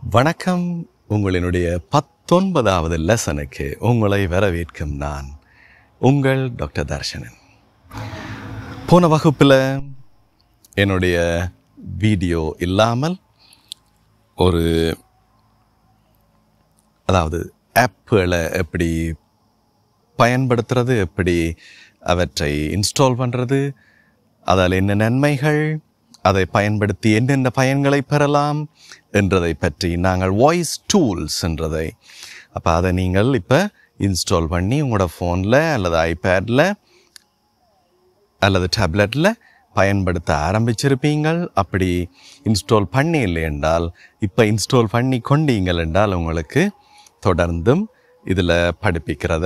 வணக்கம் உங்களினுடைய பத்தொன்பதாவது லெசனுக்கு உங்களை வரவேற்கும் நான் உங்கள் டாக்டர் தர்ஷனன் போன வகுப்பில் என்னுடைய வீடியோ இல்லாமல் ஒரு அதாவது ஆப்புகளை எப்படி பயன்படுத்துறது எப்படி அவற்றை இன்ஸ்டால் பண்ணுறது அதால் என்ன நன்மைகள் அதை பயன்படுத்தி என்னென்ன பயன்களை பெறலாம் என்றதை பற்றி நாங்கள் வாய்ஸ் டூல்ஸ் என்றதை அப்போ அதை நீங்கள் இப்போ இன்ஸ்டால் பண்ணி உங்களோட ஃபோனில் அல்லது ஐபேடில் அல்லது டேப்லெட்டில் பயன்படுத்த ஆரம்பிச்சிருப்பீங்கள் அப்படி இன்ஸ்டால் பண்ணி இல்லை என்றால் இப்போ இன்ஸ்டால் பண்ணி கொண்டீங்கள் என்றால் உங்களுக்கு தொடர்ந்தும் இதில் படிப்பிக்கிறத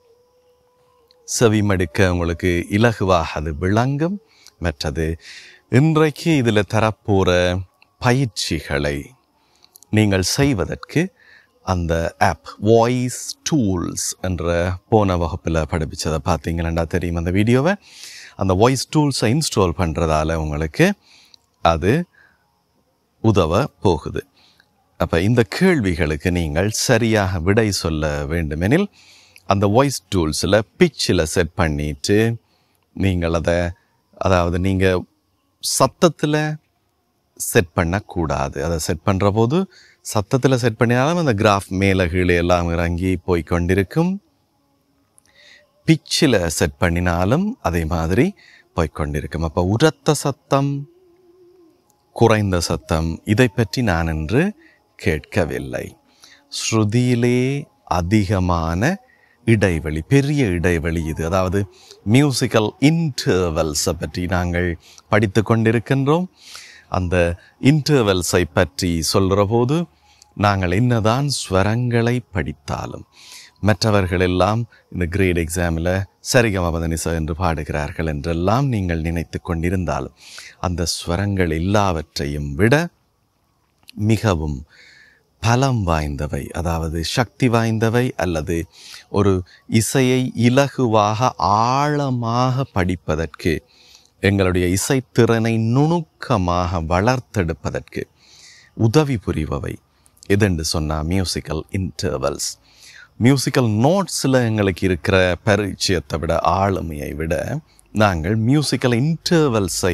செவிமடுக்க உங்களுக்கு இலகுவாக அது விளங்கும் மற்றது இன்றைக்கு இதில் தரப்போகிற பயிற்சிகளை நீங்கள் செய்வதற்கு அந்த ஆப் வாய்ஸ் டூல்ஸ் என்ற போன வகுப்பில் படிப்பிச்சதை பார்த்தீங்களா தெரியும் அந்த வீடியோவை அந்த வாய்ஸ் டூல்ஸை இன்ஸ்டால் பண்ணுறதால உங்களுக்கு அது உதவ போகுது அப்போ இந்த கேள்விகளுக்கு நீங்கள் சரியாக விடை சொல்ல வேண்டுமெனில் அந்த வாய்ஸ் டூல்ஸில் பிச்சில் செட் பண்ணிட்டு நீங்கள் அதை அதாவது நீங்கள் சத்தத்தில் செட் பண்ணக்கூடாது அதை செட் பண்ணுற போது சத்தத்தில் செட் பண்ணினாலும் அந்த கிராஃப் மேலே கீழே எல்லாம் இறங்கி போய் கொண்டிருக்கும் பிச்சில் செட் பண்ணினாலும் அதே மாதிரி போய் கொண்டிருக்கும் அப்போ உரத்த சத்தம் குறைந்த சத்தம் இதை பற்றி நான் இன்று கேட்கவில்லை ஸ்ருதியிலே அதிகமான இடைவெளி பெரிய இடைவெளி இது அதாவது மியூசிக்கல் இன்டர்வல்ஸை பற்றி நாங்கள் படித்து கொண்டிருக்கின்றோம் அந்த இன்டர்வல்ஸை பற்றி சொல்கிற போது நாங்கள் என்னதான் ஸ்வரங்களை படித்தாலும் மற்றவர்கள் எல்லாம் இந்த கிரேட் எக்ஸாமில் சரிகமபதனிச என்று பாடுகிறார்கள் என்றெல்லாம் நீங்கள் நினைத்து கொண்டிருந்தாலும் அந்த ஸ்வரங்கள் எல்லாவற்றையும் விட மிகவும் பலம் வாய்ந்தவை அதாவது சக்தி வாய்ந்தவை அல்லது ஒரு இசையை இலகுவாக ஆழமாக படிப்பதற்கு எங்களுடைய இசைத்திறனை நுணுக்கமாக வளர்த்தெடுப்பதற்கு உதவி புரிபவை எதென்று சொன்னால் மியூசிக்கல் இன்டர்வல்ஸ் மியூசிக்கல் நோட்ஸில் எங்களுக்கு இருக்கிற பரிச்சயத்தை விட ஆளுமையை விட நாங்கள் மியூசிக்கல் இன்டர்வல்ஸை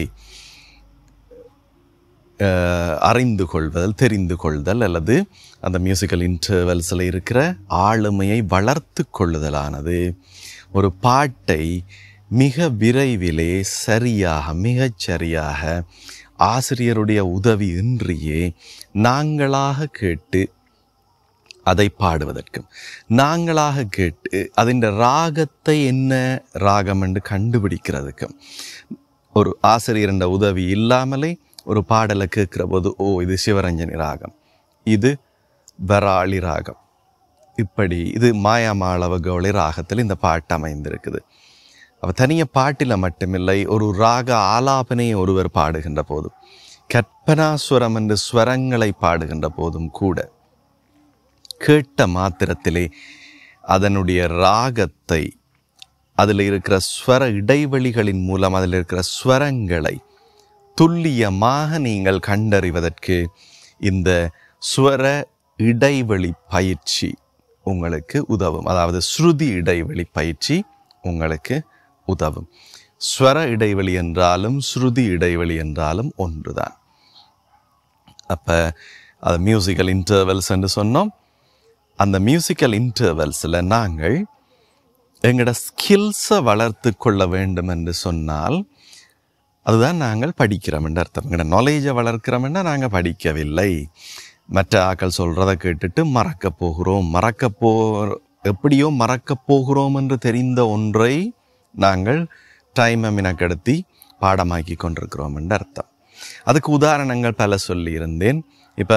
அறிந்து கொள்வதல் தெரிந்து கொள்தல் அல்லது அந்த மியூசிக்கல் இன்டர்வல்ஸில் இருக்கிற ஆளுமையை வளர்த்து கொள்ளுதலானது ஒரு பாட்டை மிக விரைவிலே சரியாக மிகச் சரியாக ஆசிரியருடைய உதவி இன்றியே நாங்களாக கேட்டு அதை பாடுவதற்கும் நாங்களாக கேட்டு அதின் ராகத்தை என்ன ராகம் என்று கண்டுபிடிக்கிறதுக்கும் ஒரு ஆசிரியரின் உதவி இல்லாமலே ஒரு பாடலை கேட்குற போது ஓ இது சிவரஞ்சனி ராகம் இது வராளி ராகம் இப்படி இது மாயாமாளவ கௌளி ராகத்தில் இந்த பாட்டு அமைந்திருக்குது அப்போ தனிய பாட்டில் மட்டுமில்லை ஒரு ராக ஆலாபனையை ஒருவர் பாடுகின்ற போதும் கற்பனாஸ்வரம் என்று ஸ்வரங்களை பாடுகின்ற போதும் கூட கேட்ட மாத்திரத்திலே அதனுடைய ராகத்தை அதில் இருக்கிற ஸ்வர இடைவெளிகளின் மூலம் அதில் இருக்கிற ஸ்வரங்களை துல்லியமாக நீங்கள் கண்டறிவதற்கு இந்த ஸ்வர இடைவெளி பயிற்சி உங்களுக்கு உதவும் அதாவது ஸ்ருதி இடைவெளி பயிற்சி உங்களுக்கு உதவும் ஸ்வர இடைவெளி என்றாலும் ஸ்ருதி இடைவெளி என்றாலும் ஒன்றுதான் அப்போ அது மியூசிக்கல் இன்டர்வல்ஸ் என்று சொன்னோம் அந்த மியூசிக்கல் இன்டர்வல்ஸில் நாங்கள் எங்களோட ஸ்கில்ஸை வளர்த்து கொள்ள வேண்டும் என்று சொன்னால் அதுதான் நாங்கள் படிக்கிறோம் என்று அர்த்தம் எங்களோட நாலேஜை வளர்க்கிறோம்னா நாங்கள் படிக்கவில்லை மற்ற ஆக்கள் சொல்கிறத கேட்டுட்டு மறக்க போகிறோம் மறக்க போ எப்படியோ மறக்க போகிறோம் என்று தெரிந்த ஒன்றை நாங்கள் டைமை மினக்கெடுத்தி பாடமாக்கி கொண்டிருக்கிறோம் என்று அர்த்தம் அதுக்கு உதாரணங்கள் பல சொல்லியிருந்தேன் இப்போ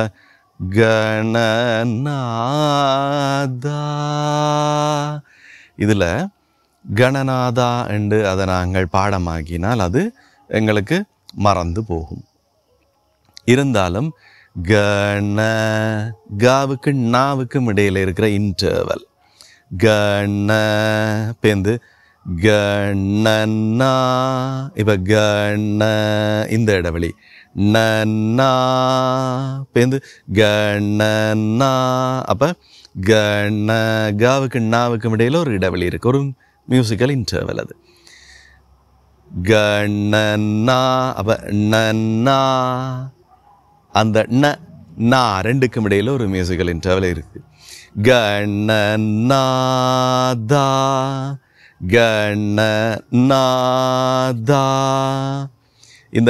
கணநாதா இதில் கணநாதா என்று அதை நாங்கள் பாடமாக்கினால் அது எங்களுக்கு மறந்து போகும் இருந்தாலும் கண காவுக்கு நாவுக்கும் இடையில் இருக்கிற இன்டர்வல் கண பேந்து கணனா இப்போ கண இந்த இடைவெளி நன்னா பேருந்து கணனா அப்போ கண காவுக்கு நாவுக்கும் இடையில ஒரு இடைவெளி இருக்கு ஒரு மியூசிக்கல் இன்டர்வல் அது கணனா அப்ப நன்னா அந்த ந நா ரெண்டுக்கும் இடையில ஒரு மியூசிக்கல் இன்டர்வல் இருக்கு கணநாதா கணநாதா இந்த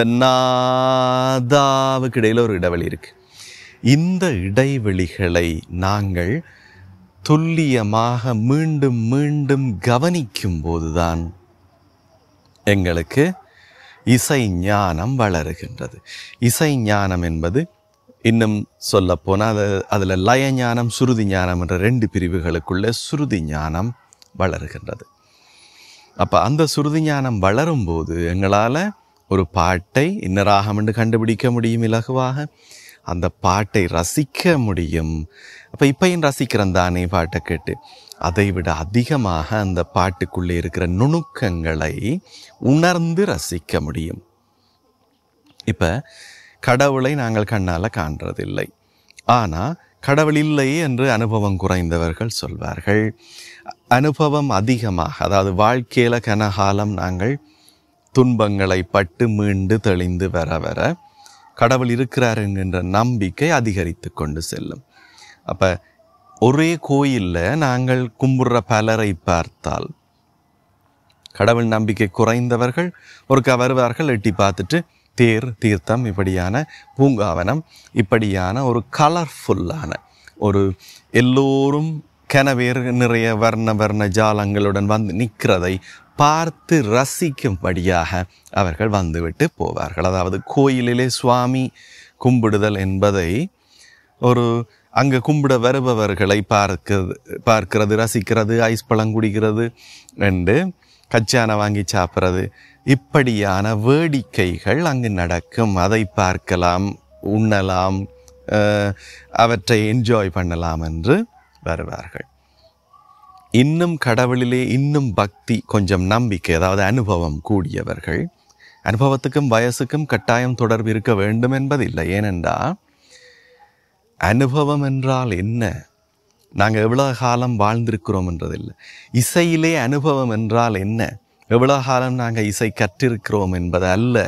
நாதாவுக்கு இடையில ஒரு இடைவெளி இருக்கு இந்த இடைவெளிகளை நாங்கள் துல்லியமாக மீண்டும் மீண்டும் கவனிக்கும் போதுதான் எங்களுக்கு இசை ஞானம் வளருகின்றது இசை ஞானம் என்பது இன்னும் சொல்லப்போனால் அது அதில் லய ஞானம் சுருதி ஞானம் என்ற ரெண்டு பிரிவுகளுக்குள்ளே சுருதி ஞானம் வளருகின்றது அப்போ அந்த சுருதி ஞானம் வளரும்போது எங்களால் ஒரு பாட்டை இன்ன ராகம் என்று கண்டுபிடிக்க முடியும் இலகுவாக அந்த பாட்டை ரசிக்க முடியும் அப்போ இப்பையும் ரசிக்கிறேன் தானே பாட்டை கேட்டு அதை விட அதிகமாக அந்த பாட்டுக்குள்ளே இருக்கிற நுணுக்கங்களை உணர்ந்து ரசிக்க முடியும் இப்போ கடவுளை நாங்கள் கண்ணால் காண்றதில்லை ஆனால் கடவுள் இல்லை என்று அனுபவம் குறைந்தவர்கள் சொல்வார்கள் அனுபவம் அதிகமாக அதாவது வாழ்க்கையில் கனகாலம் நாங்கள் துன்பங்களை பட்டு மீண்டு தெளிந்து வர வர கடவுள் இருக்கிறார் என்கின்ற நம்பிக்கை அதிகரித்து கொண்டு செல்லும் அப்போ ஒரே கோயிலில் நாங்கள் கும்பிடுற பலரை பார்த்தால் கடவுள் நம்பிக்கை குறைந்தவர்கள் ஒருக்கா வருவார்கள் எட்டி பார்த்துட்டு தேர் தீர்த்தம் இப்படியான பூங்காவனம் இப்படியான ஒரு கலர்ஃபுல்லான ஒரு எல்லோரும் கனவேர் நிறைய வர்ண வர்ண ஜாலங்களுடன் வந்து நிற்கிறதை பார்த்து ரசிக்கும்படியாக அவர்கள் வந்துவிட்டு போவார்கள் அதாவது கோயிலிலே சுவாமி கும்பிடுதல் என்பதை ஒரு அங்கே கும்பிட வருபவர்களை பார்க்கிறது பார்க்கிறது ரசிக்கிறது ஐஸ் பழம் குடிக்கிறது என்று கச்சானை வாங்கி சாப்பிட்றது இப்படியான வேடிக்கைகள் அங்கு நடக்கும் அதை பார்க்கலாம் உண்ணலாம் அஹ், அவற்றை என்ஜாய் பண்ணலாம் என்று வருவார்கள் இன்னும் கடவுளிலே இன்னும் பக்தி கொஞ்சம் நம்பிக்கை அதாவது அனுபவம் கூடியவர்கள் அனுபவத்துக்கும் வயசுக்கும் கட்டாயம் தொடர்பு இருக்க வேண்டும் என்பதில்லை ஏனென்றால் அனுபவம் என்றால் என்ன நாங்கள் எவ்வளோ காலம் வாழ்ந்திருக்கிறோம் என்றதில்லை இசையிலே அனுபவம் என்றால் என்ன எவ்வளோ காலம் நாங்கள் இசை கற்றிருக்கிறோம் என்பது அல்ல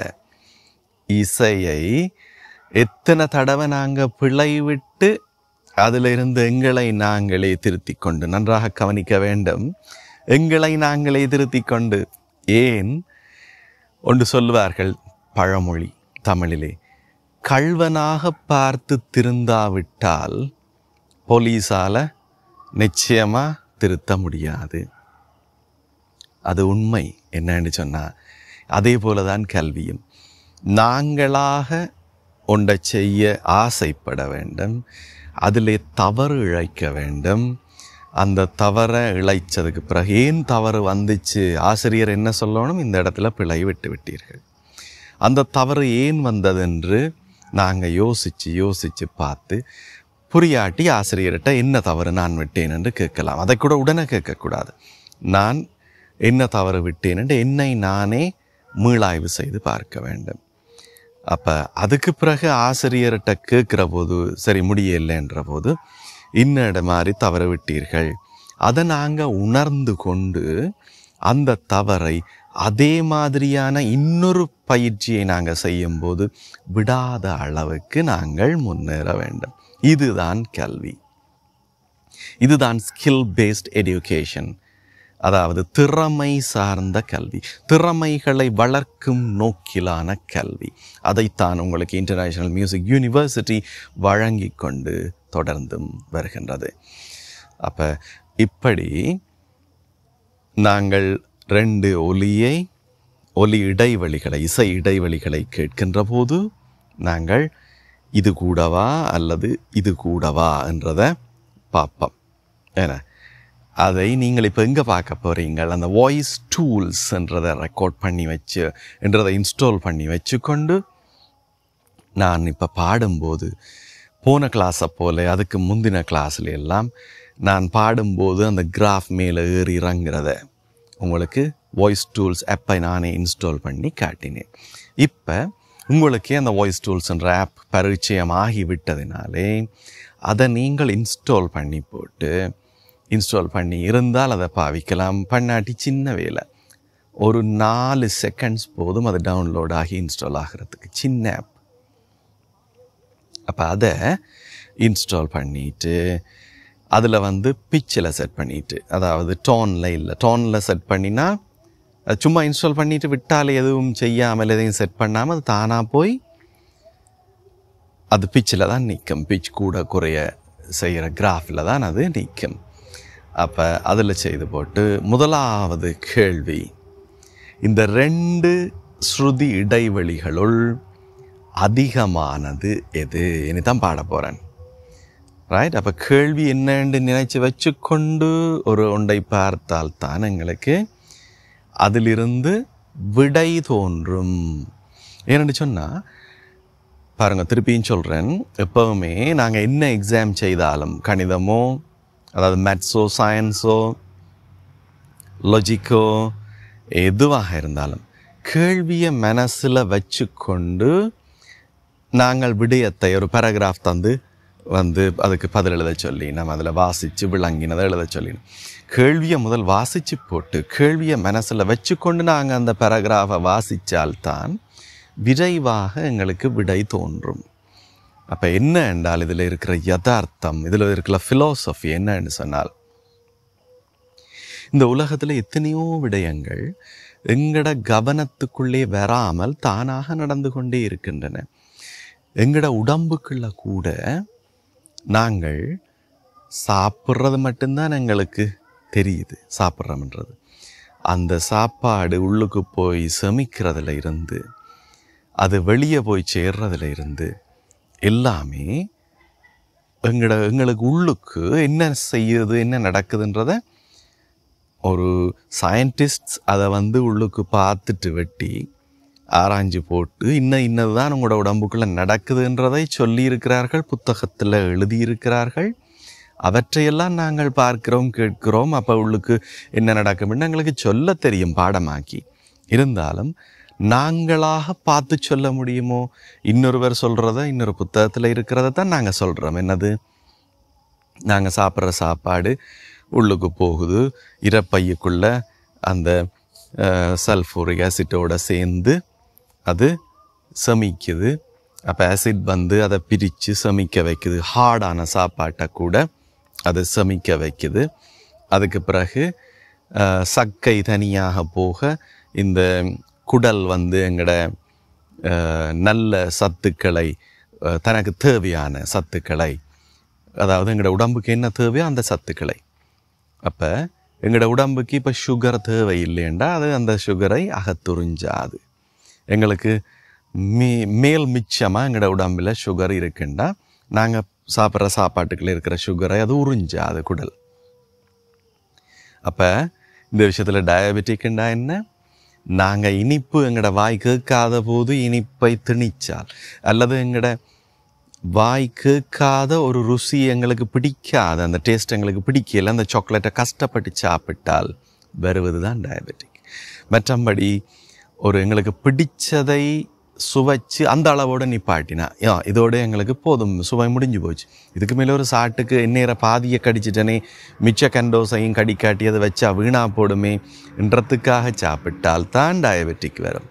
இசையை எத்தனை தடவை நாங்கள் பிழை விட்டு அதிலிருந்து எங்களை நாங்களே திருத்திக் கொண்டு நன்றாக கவனிக்க வேண்டும் எங்களை நாங்களே திருத்திக் கொண்டு ஏன் ஒன்று சொல்லுவார்கள் பழமொழி தமிழிலே கள்வனாக பார்த்து திருந்தாவிட்டால் போலீஸால நிச்சயமா திருத்த முடியாது அது உண்மை என்னன்னு சொன்னா அதே போல தான் கல்வியும் நாங்களாக ஒன்றை செய்ய ஆசைப்பட வேண்டும் அதிலே தவறு இழைக்க வேண்டும் அந்த தவறை இழைச்சதுக்கு பிறகு ஏன் தவறு வந்துச்சு ஆசிரியர் என்ன சொல்லணும் இந்த இடத்துல பிழை விட்டு விட்டீர்கள் அந்த தவறு ஏன் வந்ததென்று நாங்கள் யோசித்து யோசித்து பார்த்து புரியாட்டி ஆசிரியர்கிட்ட என்ன தவறு நான் விட்டேன் என்று கேட்கலாம் அதை கூட உடனே கேட்கக்கூடாது நான் என்ன தவறு விட்டேன் என்று என்னை நானே மீளாய்வு செய்து பார்க்க வேண்டும் அப்போ அதுக்கு பிறகு ஆசிரியர்கிட்ட கேட்குற போது சரி முடியலைன்ற போது இன்னட மாதிரி தவறு விட்டீர்கள் அதை நாங்கள் உணர்ந்து கொண்டு அந்த தவறை அதே மாதிரியான இன்னொரு பயிற்சியை நாங்கள் செய்யும்போது விடாத அளவுக்கு நாங்கள் முன்னேற வேண்டும் இதுதான் கல்வி இதுதான் ஸ்கில் பேஸ்ட் எடியூகேஷன் அதாவது திறமை சார்ந்த கல்வி திறமைகளை வளர்க்கும் நோக்கிலான கல்வி அதைத்தான் உங்களுக்கு இன்டர்நேஷ்னல் மியூசிக் யூனிவர்சிட்டி வழங்கி கொண்டு தொடர்ந்தும் வருகின்றது அப்போ இப்படி நாங்கள் ரெண்டு ஒலியை ஒலி இடைவெளிகளை இசை இடைவெளிகளை கேட்கின்ற போது நாங்கள் இது கூடவா அல்லது இது கூடவா என்றதை பார்ப்போம் ஏன்னா அதை நீங்கள் இப்போ எங்கே பார்க்க போகிறீங்கள் அந்த வாய்ஸ் டூல்ஸ் என்றதை ரெக்கார்ட் பண்ணி வச்சு என்றதை இன்ஸ்டால் பண்ணி வச்சுக்கொண்டு நான் இப்போ பாடும்போது போன கிளாஸை போல அதுக்கு முந்தின கிளாஸ்ல எல்லாம் நான் பாடும்போது அந்த கிராஃப் மேலே ஏறி இறங்குறத உங்களுக்கு வாய்ஸ் டூல்ஸ் ஆப்பை நானே இன்ஸ்டால் பண்ணி காட்டினேன் இப்போ உங்களுக்கே அந்த வாய்ஸ் டூல்ஸ்ன்ற ஆப் பரிச்சயம் ஆகிவிட்டதினாலே அதை நீங்கள் இன்ஸ்டால் பண்ணி போட்டு இன்ஸ்டால் பண்ணி இருந்தால் அதை பாவிக்கலாம் பண்ணாட்டி சின்ன வேலை ஒரு நாலு செகண்ட்ஸ் போதும் அது டவுன்லோட் ஆகி இன்ஸ்டால் ஆகிறதுக்கு சின்ன ஆப் அப்போ அதை இன்ஸ்டால் பண்ணிட்டு அதில் வந்து பிச்சில் செட் பண்ணிட்டு அதாவது டோனில் இல்லை டோனில் செட் பண்ணினா அது சும்மா இன்ஸ்டால் பண்ணிட்டு விட்டால் எதுவும் செய்யாமல் எதையும் செட் பண்ணாமல் அது தானாக போய் அது பிச்சில் தான் நிற்கும் பிச் கூட குறைய செய்கிற கிராஃபில் தான் அது நிற்கும் அப்போ அதில் செய்து போட்டு முதலாவது கேள்வி இந்த ரெண்டு ஸ்ருதி இடைவெளிகளுள் அதிகமானது எது இனி தான் பாட போகிறேன் ரைட் அப்போ கேள்வி என்னன்னு நினைச்சு வச்சுக்கொண்டு ஒரு ஒன்றை பார்த்தால் தான் எங்களுக்கு அதிலிருந்து விடை தோன்றும் ஏன்னு சொன்னால் பாருங்க திருப்பியும் சொல்கிறேன் எப்போவுமே நாங்கள் என்ன எக்ஸாம் செய்தாலும் கணிதமோ அதாவது மேத்ஸோ சயின்ஸோ லொஜிக்கோ எதுவாக இருந்தாலும் கேள்வியை மனசில் வச்சுக்கொண்டு நாங்கள் விடயத்தை ஒரு பேராகிராஃப் தந்து வந்து அதுக்கு பதில் எழுத சொல்லி நம்ம அதில் வாசித்து விளங்கினதை எழுத சொல்லி கேள்வியை முதல் வாசித்து போட்டு கேள்வியை மனசில் வச்சுக்கொண்டு நாங்கள் அந்த பேராகிராஃபை வாசித்தால்தான் விரைவாக எங்களுக்கு விடை தோன்றும் அப்போ என்ன என்றால் இதில் இருக்கிற யதார்த்தம் இதில் இருக்கிற ஃபிலோசஃபி என்னன்னு சொன்னால் இந்த உலகத்தில் எத்தனையோ விடயங்கள் எங்கட கவனத்துக்குள்ளே வராமல் தானாக நடந்து கொண்டே இருக்கின்றன எங்கட உடம்புக்குள்ள கூட நாங்கள் சாப்பிட்றது மட்டும்தான் எங்களுக்கு தெரியுது சாப்பிட்றோம்ன்றது அந்த சாப்பாடு உள்ளுக்கு போய் செமிக்கிறதுல இருந்து அது வெளியே போய் சேர்றதுல இருந்து எல்லாமே எங்கட எங்களுக்கு உள்ளுக்கு என்ன செய்யுது என்ன நடக்குதுன்றத ஒரு சயின்டிஸ்ட்ஸ் அதை வந்து உள்ளுக்கு பார்த்துட்டு வெட்டி ஆராய்ஞ்சு போட்டு இன்ன இன்னது தான் உங்களோட உடம்புக்குள்ளே நடக்குதுன்றதை சொல்லியிருக்கிறார்கள் புத்தகத்தில் எழுதியிருக்கிறார்கள் அவற்றையெல்லாம் நாங்கள் பார்க்கிறோம் கேட்கிறோம் அப்போ உள்ளுக்கு என்ன நடக்கும்னு எங்களுக்கு சொல்ல தெரியும் பாடமாக்கி இருந்தாலும் நாங்களாக பார்த்து சொல்ல முடியுமோ இன்னொருவர் சொல்கிறத இன்னொரு புத்தகத்தில் இருக்கிறத தான் நாங்கள் சொல்கிறோம் என்னது நாங்கள் சாப்பிட்ற சாப்பாடு உள்ளுக்கு போகுது இறப்பையுக்குள்ள அந்த சல்ஃபூரிக் ஆசிட்டோட சேர்ந்து அது சமிக்குது அப்போ ஆசிட் வந்து அதை பிரித்து சமிக்க வைக்குது ஹார்டான சாப்பாட்டை கூட அது சமிக்க வைக்குது அதுக்கு பிறகு அஹ், சக்கை தனியாக போக இந்த குடல் வந்து எங்களோட அஹ், நல்ல சத்துக்களை அஹ், தனக்கு தேவையான சத்துக்களை அதாவது எங்களோட உடம்புக்கு என்ன தேவையோ அந்த சத்துக்களை அப்போ எங்களோட உடம்புக்கு இப்போ சுகர் தேவை இல்லைண்டா அது அந்த சுகரை அகத்துறிஞ்சாது எங்களுக்கு மீ மேல் மிச்சமாக எங்களோட உடம்பில் சுகர் இருக்குண்டா நாங்கள் சாப்பிட்ற சாப்பாட்டுக்குள்ள இருக்கிற சுகரை அது உறிஞ்சாது குடல் அப்போ இந்த விஷயத்தில் டயபெட்டிக்ண்டா என்ன நாங்கள் இனிப்பு எங்களோட வாய் கேட்காத போது இனிப்பை திணிச்சால் அல்லது எங்களோட வாய் கேட்காத ஒரு ருசி எங்களுக்கு பிடிக்காத அந்த டேஸ்ட் எங்களுக்கு பிடிக்கல அந்த சாக்லேட்டை கஷ்டப்பட்டு சாப்பிட்டால் வருவது தான் டயபெட்டிக் மற்றபடி ஒரு எங்களுக்கு பிடிச்சதை சுவைச்சு அந்த அளவோட நிப்பாட்டினா யா இதோட எங்களுக்கு போதும் சுவை முடிஞ்சு போச்சு இதுக்கு மேலே ஒரு சாட்டுக்கு எந்நேர பாதியை கடிச்சிட்டனே மிச்ச கண்டோசையும் கடிக்காட்டி அதை வச்சா வீணா போடுமே என்றதுக்காக சாப்பிட்டால் தான் டயபெட்டிக் வரும்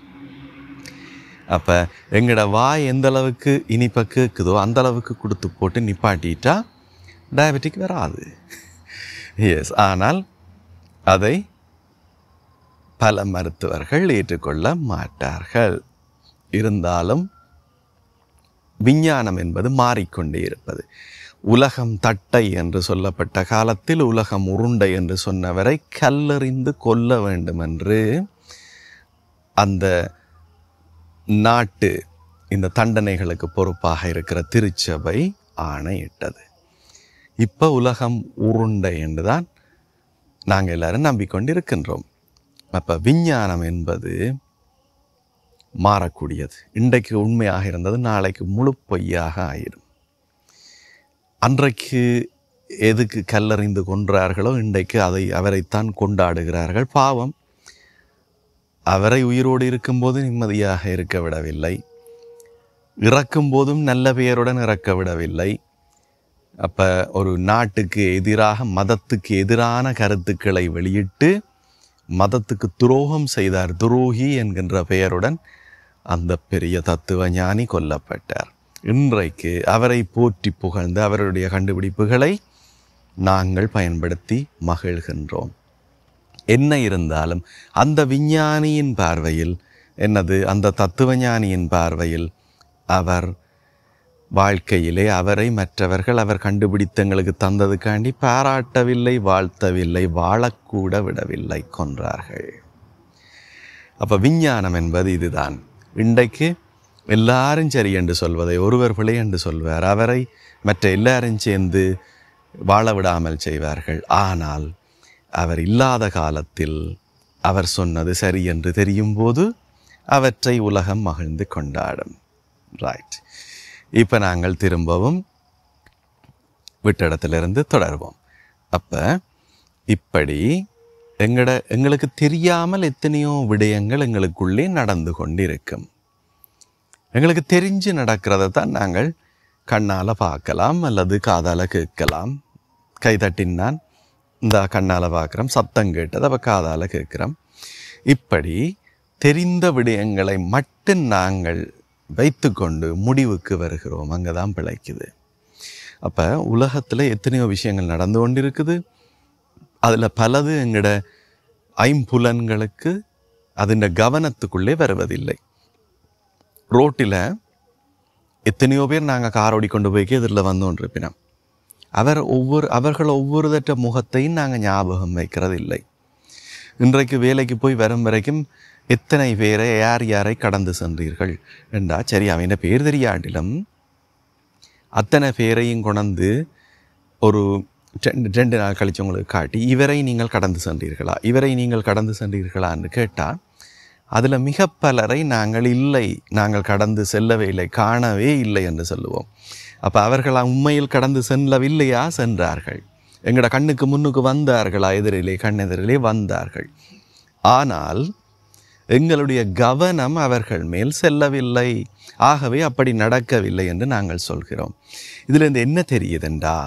அப்போ எங்களோட வாய் எந்த அளவுக்கு இனிப்பை கேட்குதோ அந்த அளவுக்கு கொடுத்து போட்டு நிப்பாட்டிட்டா டயபெட்டிக் வராது எஸ் ஆனால் அதை பல மருத்துவர்கள் ஏற்றுக்கொள்ள மாட்டார்கள் இருந்தாலும் விஞ்ஞானம் என்பது மாறிக்கொண்டே இருப்பது உலகம் தட்டை என்று சொல்லப்பட்ட காலத்தில் உலகம் உருண்டை என்று சொன்னவரை கல்லறிந்து கொல்ல வேண்டும் என்று அந்த நாட்டு இந்த தண்டனைகளுக்கு பொறுப்பாக இருக்கிற திருச்சபை ஆணையிட்டது இப்போ உலகம் உருண்டை என்றுதான் நாங்கள் எல்லாரும் நம்பிக்கொண்டிருக்கின்றோம் அப்போ விஞ்ஞானம் என்பது மாறக்கூடியது இன்றைக்கு உண்மையாக இருந்தது நாளைக்கு முழு பொய்யாக ஆயிடும் அன்றைக்கு எதுக்கு கல்லறிந்து கொன்றார்களோ இன்றைக்கு அதை அவரைத்தான் கொண்டாடுகிறார்கள் பாவம் அவரை உயிரோடு இருக்கும்போது நிம்மதியாக இருக்க விடவில்லை இறக்கும் போதும் நல்ல பெயருடன் இறக்க விடவில்லை அப்போ ஒரு நாட்டுக்கு எதிராக மதத்துக்கு எதிரான கருத்துக்களை வெளியிட்டு மதத்துக்கு துரோகம் செய்தார் துரோகி என்கின்ற பெயருடன் அந்த பெரிய தத்துவ ஞானி கொல்லப்பட்டார் இன்றைக்கு அவரை போற்றி புகழ்ந்து அவருடைய கண்டுபிடிப்புகளை நாங்கள் பயன்படுத்தி மகிழ்கின்றோம் என்ன இருந்தாலும் அந்த விஞ்ஞானியின் பார்வையில் என்னது அந்த தத்துவஞானியின் பார்வையில் அவர் வாழ்க்கையிலே அவரை மற்றவர்கள் அவர் கண்டுபிடித்தங்களுக்கு தந்ததுக்காண்டி பாராட்டவில்லை வாழ்த்தவில்லை வாழக்கூட விடவில்லை கொன்றார்கள் அப்போ விஞ்ஞானம் என்பது இதுதான் இன்றைக்கு எல்லாரும் சரி என்று சொல்வதை ஒருவர் பிழை என்று சொல்வார் அவரை மற்ற எல்லாரும் சேர்ந்து வாழ விடாமல் செய்வார்கள் ஆனால் அவர் இல்லாத காலத்தில் அவர் சொன்னது சரி என்று தெரியும் போது அவற்றை உலகம் மகிழ்ந்து கொண்டாடும் ரைட் இப்போ நாங்கள் திரும்பவும் விட்ட இடத்திலிருந்து தொடர்வோம் அப்போ இப்படி எங்கட எங்களுக்கு தெரியாமல் எத்தனையோ விடயங்கள் எங்களுக்குள்ளே நடந்து கொண்டிருக்கும் எங்களுக்கு தெரிஞ்சு நடக்கிறத தான் நாங்கள் கண்ணால் பார்க்கலாம் அல்லது காதால் கேட்கலாம் கை தட்டினான் இந்த கண்ணால் பார்க்குறோம் சத்தம் கேட்டது அப்போ காதால் கேட்குறோம் இப்படி தெரிந்த விடயங்களை மட்டும் நாங்கள் வைத்துக்கொண்டு முடிவுக்கு வருகிறோம் அங்கே தான் பிழைக்குது அப்போ உலகத்தில் எத்தனையோ விஷயங்கள் நடந்து கொண்டிருக்குது அதில் பலது எங்களோட ஐம்புலன்களுக்கு அதின் கவனத்துக்குள்ளே வருவதில்லை ரோட்டில் எத்தனையோ பேர் நாங்கள் கார் ஓடிக்கொண்டு போய்க்கு எதிரில் வந்து கொண்டிருப்பினோம் அவர் ஒவ்வொரு அவர்கள் ஒவ்வொருதற்ற முகத்தையும் நாங்கள் ஞாபகம் வைக்கிறது இல்லை இன்றைக்கு வேலைக்கு போய் வரும் வரைக்கும் எத்தனை பேரை யார் யாரை கடந்து சென்றீர்கள் என்றா சரி அவன் பேர் தெரியாட்டிலும் அத்தனை பேரையும் கொண்டு ஒரு ரெண்டு ரெண்டு நாள் கழிச்சு உங்களுக்கு காட்டி இவரை நீங்கள் கடந்து சென்றீர்களா இவரை நீங்கள் கடந்து சென்றீர்களான்னு கேட்டால் அதில் மிக பலரை நாங்கள் இல்லை நாங்கள் கடந்து செல்லவே இல்லை காணவே இல்லை என்று சொல்லுவோம் அப்போ அவர்கள் உண்மையில் கடந்து செல்லவில்லையா சென்றார்கள் எங்களோட கண்ணுக்கு முன்னுக்கு வந்தார்களா எதிரிலே கண்ணெதிரிலே வந்தார்கள் ஆனால் எங்களுடைய கவனம் அவர்கள் மேல் செல்லவில்லை ஆகவே அப்படி நடக்கவில்லை என்று நாங்கள் சொல்கிறோம் இதில் என்ன தெரியுதுண்டா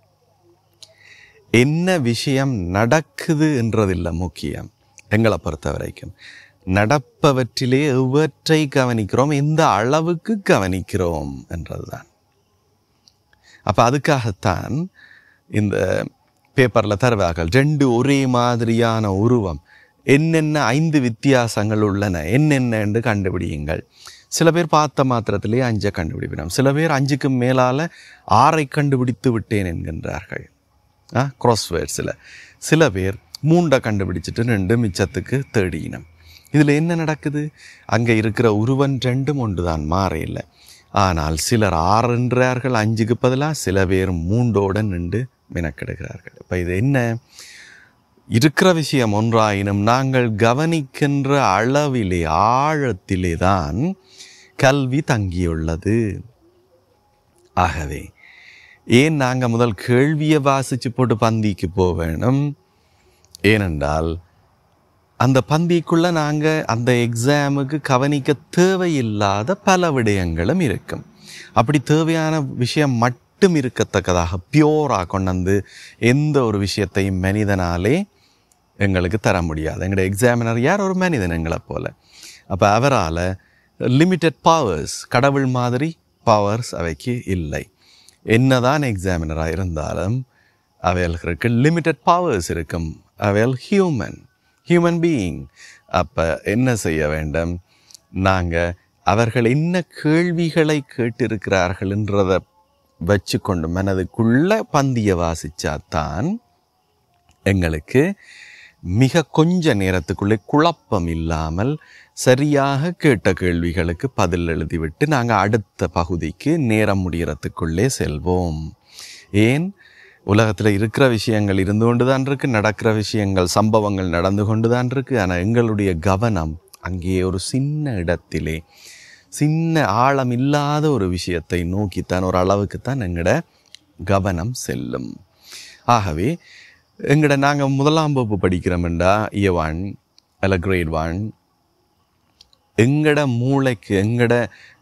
என்ன விஷயம் நடக்குது என்றதில்லை முக்கியம் எங்களை பொறுத்த வரைக்கும் நடப்பவற்றிலே எவற்றை கவனிக்கிறோம் எந்த அளவுக்கு கவனிக்கிறோம் என்றதுதான் அப்போ அதுக்காகத்தான் இந்த பேப்பரில் தருவார்கள் ரெண்டு ஒரே மாதிரியான உருவம் என்னென்ன ஐந்து வித்தியாசங்கள் உள்ளன என்னென்ன என்று கண்டுபிடியுங்கள் சில பேர் பார்த்த மாத்திரத்திலே அஞ்சை கண்டுபிடிப்பினோம் சில பேர் அஞ்சுக்கு மேலால் ஆறை கண்டுபிடித்து விட்டேன் என்கின்றார்கள் ஆ க்ராஸ்வேர்ட்ஸில் சில பேர் மூண்டை கண்டுபிடிச்சிட்டு ரெண்டு மிச்சத்துக்கு தேடியினம் இதில் என்ன நடக்குது அங்கே இருக்கிற உருவன் ரெண்டும் ஒன்று தான் மாறையில் ஆனால் சிலர் ஆறுன்றார்கள் அஞ்சுக்கு பதிலாக சில பேர் மூண்டோடு நின்று மெனக்கெடுகிறார்கள் இப்போ இது என்ன இருக்கிற விஷயம் ஒன்றாயினும் நாங்கள் கவனிக்கின்ற அளவிலே ஆழத்திலே தான் கல்வி தங்கியுள்ளது ஆகவே ஏன் நாங்கள் முதல் கேள்வியை வாசித்து போட்டு பந்திக்கு போக வேணும் ஏனென்றால் அந்த பந்திக்குள்ளே நாங்கள் அந்த எக்ஸாமுக்கு கவனிக்க தேவையில்லாத பல விடயங்களும் இருக்கும் அப்படி தேவையான விஷயம் மட்டும் இருக்கத்தக்கதாக பியோராக கொண்டு வந்து எந்த ஒரு விஷயத்தையும் மனிதனாலே எங்களுக்கு தர முடியாது எங்களோட எக்ஸாமினர் யார் ஒரு மனிதன் எங்களை போல் அப்போ அவரால் லிமிட்டட் பவர்ஸ் கடவுள் மாதிரி பவர்ஸ் அவைக்கு இல்லை என்னதான் எக்ஸாமினராக இருந்தாலும் அவைகளுக்கு லிமிட்டட் பவர்ஸ் இருக்கும் அவைகள் ஹியூமன் ஹியூமன் பீயிங் அப்போ என்ன செய்ய வேண்டும் நாங்கள் அவர்கள் என்ன கேள்விகளை கேட்டிருக்கிறார்கள்ன்றதை வச்சுக்கொண்டு மனதுக்குள்ள பந்திய வாசிச்சாதான் எங்களுக்கு மிக கொஞ்ச நேரத்துக்குள்ளே குழப்பம் இல்லாமல் சரியாக கேட்ட கேள்விகளுக்கு பதில் எழுதிவிட்டு நாங்கள் அடுத்த பகுதிக்கு நேரம் முடிகிறதுக்குள்ளே செல்வோம் ஏன் உலகத்தில் இருக்கிற விஷயங்கள் இருந்து கொண்டு தான் இருக்கு நடக்கிற விஷயங்கள் சம்பவங்கள் நடந்து கொண்டு தான் இருக்கு ஆனால் எங்களுடைய கவனம் அங்கே ஒரு சின்ன இடத்திலே சின்ன ஆழம் இல்லாத ஒரு விஷயத்தை நோக்கித்தான் ஒரு அளவுக்குத்தான் எங்களோட கவனம் செல்லும் ஆகவே எங்கட நாங்கள் முதலாம் வகுப்பு படிக்கிறோம்டா இய ஒன் அல்ல கிரேட் ஒன் எங்கட மூளைக்கு எங்கட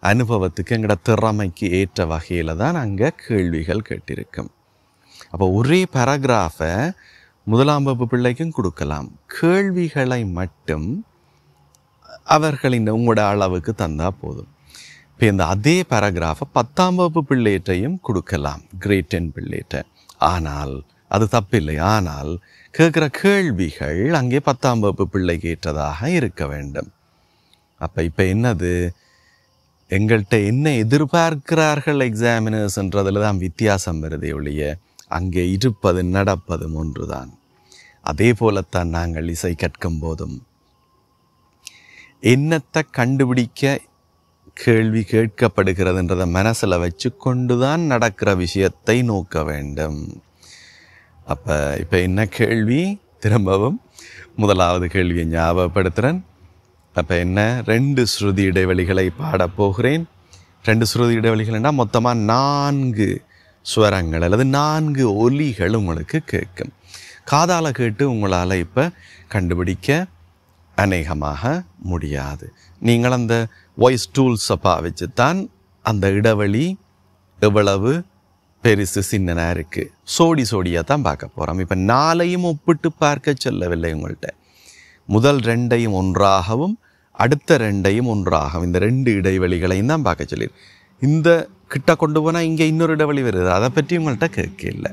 அனுபவத்துக்கு எங்களோட திறமைக்கு ஏற்ற வகையில் தான் அங்கே கேள்விகள் கேட்டிருக்கும் அப்போ ஒரே பேராகிராஃபை முதலாம் வகுப்பு பிள்ளைக்கும் கொடுக்கலாம் கேள்விகளை மட்டும் அவர்களின் உங்களோட அளவுக்கு தந்தா போதும் இப்போ இந்த அதே பேராகிராஃபை பத்தாம் வகுப்பு பிள்ளைகிட்டையும் கொடுக்கலாம் கிரேட் டென் பிள்ளைகிட்ட ஆனால் அது தப்பில்லை ஆனால் கேட்குற கேள்விகள் அங்கே பத்தாம் வகுப்பு பிள்ளைக்கு ஏற்றதாக இருக்க வேண்டும் அப்போ இப்போ என்னது எங்கள்கிட்ட என்ன எதிர்பார்க்கிறார்கள் எக்ஸாமினர்ஸ்ன்றதில் தான் வித்தியாசம் வருதே ஒழிய அங்கே இருப்பது நடப்பதும் ஒன்றுதான் அதே போலத்தான் நாங்கள் இசை கற்கும் போதும் என்னத்தை கண்டுபிடிக்க கேள்வி கேட்கப்படுகிறதுன்றதை மனசில் வச்சு கொண்டு தான் நடக்கிற விஷயத்தை நோக்க வேண்டும் அப்போ இப்போ என்ன கேள்வி திரும்பவும் முதலாவது கேள்வியை ஞாபகப்படுத்துகிறேன் அப்போ என்ன ரெண்டு ஸ்ருதி இடைவெளிகளை பாடப் போகிறேன் ரெண்டு ஸ்ருதி இடைவெளிகள்னா மொத்தமாக நான்கு ஸ்வரங்கள் அல்லது நான்கு ஒலிகள் உங்களுக்கு கேட்கும் காதால கேட்டு உங்களால் இப்போ கண்டுபிடிக்க அநேகமாக முடியாது நீங்கள் அந்த வாய்ஸ் டூல்ஸை பாவிச்சு தான் அந்த இடைவெளி எவ்வளவு பெருசு சின்னனாக இருக்குது சோடி சோடியாக தான் பார்க்க போகிறோம் இப்போ நாளையும் ஒப்பிட்டு பார்க்க சொல்லவில்லை உங்கள்கிட்ட முதல் ரெண்டையும் ஒன்றாகவும் அடுத்த ரெண்டையும் ஒன்றாகவும் இந்த ரெண்டு இடைவெளிகளையும் தான் பார்க்க சொல்லி இந்த கிட்ட கொண்டு போனால் இங்கே இன்னொரு இடைவெளி வருது அதை பற்றி உங்கள்கிட்ட கேட்கல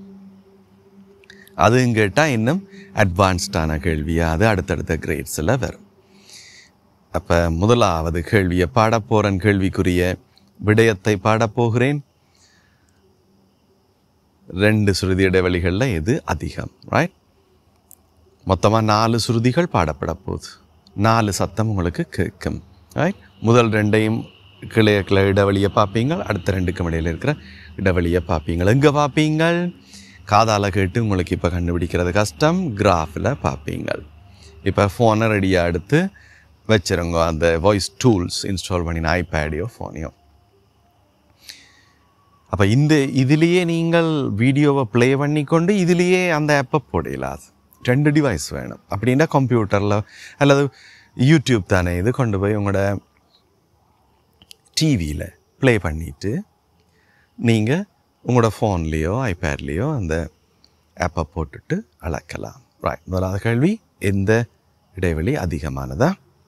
அதுவும் கேட்டால் இன்னும் அட்வான்ஸ்டான கேள்வியாக அது அடுத்தடுத்த கிரேட்ஸில் வரும் அப்போ முதலாவது கேள்வியை பாடப்போகிறேன் கேள்விக்குரிய விடயத்தை பாடப்போகிறேன் ரெண்டு சுருதி இடைவெளிகளில் எது அதிகம் ரைட் மொத்தமாக நாலு சுருதிகள் பாடப்பட போகுது நாலு சத்தம் உங்களுக்கு கேட்கும் ரைட் முதல் ரெண்டையும் கிளைய கிளை இடைவெளியை பார்ப்பீங்க அடுத்த ரெண்டுக்கும் இடையில இருக்கிற இடைவெளியை பார்ப்பீங்க எங்கே பார்ப்பீங்கள் காதால் கேட்டு உங்களுக்கு இப்போ கண்டுபிடிக்கிறது கஷ்டம் கிராஃபில் பார்ப்பீங்க இப்போ ஃபோனை ரெடியாக எடுத்து வச்சுருங்க அந்த வாய்ஸ் டூல்ஸ் இன்ஸ்டால் பண்ணின ஐபேடையோ ஃபோனையோ அப்போ இந்த இதுலேயே நீங்கள் வீடியோவை ப்ளே பண்ணிக்கொண்டு இதுலேயே அந்த ஆப்பை போடலாது ரெண்டு டிவைஸ் வேணும் அப்படின்னா கம்ப்யூட்டரில் அல்லது யூடியூப் தானே இது கொண்டு போய் உங்களோட டிவியில் ப்ளே பண்ணிவிட்டு நீங்கள் உங்களோட ஃபோன்லேயோ ஐபேட்லேயோ அந்த ஆப்பை போட்டுட்டு அளக்கலாம் ரைட் முதலாவது கேள்வி எந்த இடைவெளி அதிகமானதா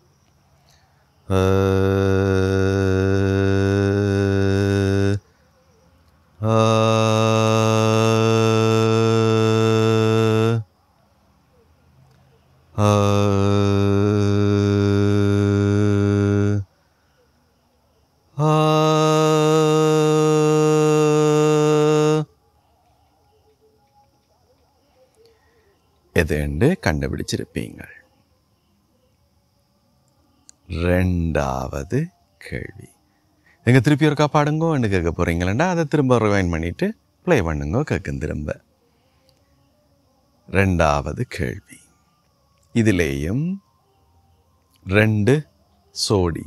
எதுண்டு கண்டுபிடிச்சிருப்பீங்கள் ரெண்டாவது கேள்வி எங்க திருப்பி ஒருக்கா பாடுங்கோன்னு கேட்க போறீங்களா அதை திரும்ப ரிவைன் பண்ணிட்டு ப்ளே பண்ணுங்க கேட்கும் திரும்ப ரெண்டாவது கேள்வி இதிலேயும் ரெண்டு சோடி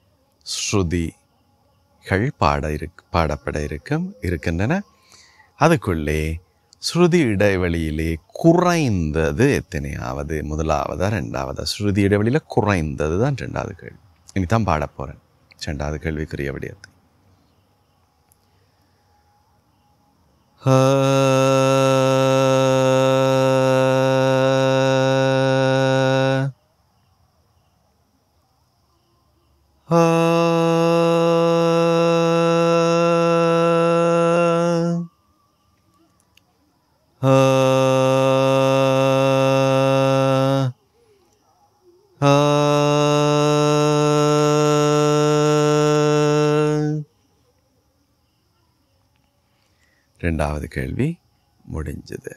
ஸ்ருதிகள் பாட இருக்கு பாடப்பட இருக்கும் இருக்கின்றன அதுக்குள்ளே ஸ்ருதி இடைவெளியிலே குறைந்தது எத்தனையாவது முதலாவதா ரெண்டாவதா ஸ்ருதி இடைவெளியில் குறைந்தது தான் ரெண்டாவது கேள்வி இனி தான் பாட போகிறேன் ரெண்டாவது கேள்விக்குரிய விடயத்தை ரெண்டாவது கேள்வி முடிஞ்சது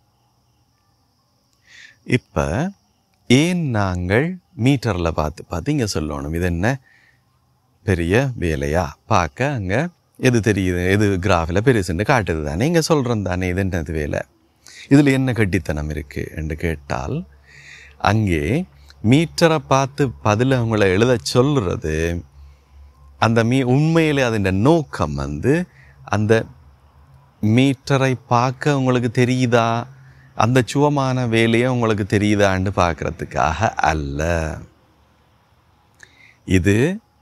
இப்போ ஏன் நாங்கள் மீட்டரில் பார்த்து பார்த்து இங்கே சொல்லணும் இது என்ன பெரிய வேலையா பார்க்க அங்கே எது தெரியுது எது கிராஃபில் பெருசுன்னு காட்டுது தானே இங்கே சொல்கிறோம் தானே இது என்னது வேலை இதில் என்ன கட்டித்தனம் இருக்குது என்று கேட்டால் அங்கே மீட்டரை பார்த்து பதில் அவங்கள எழுத சொல்கிறது அந்த மீ உண்மையிலே அதன் நோக்கம் வந்து அந்த மீட்டரை பார்க்க உங்களுக்கு தெரியுதா அந்த சுவமான வேலையை உங்களுக்கு தெரியுதான்னு பார்க்கறதுக்காக அல்ல இது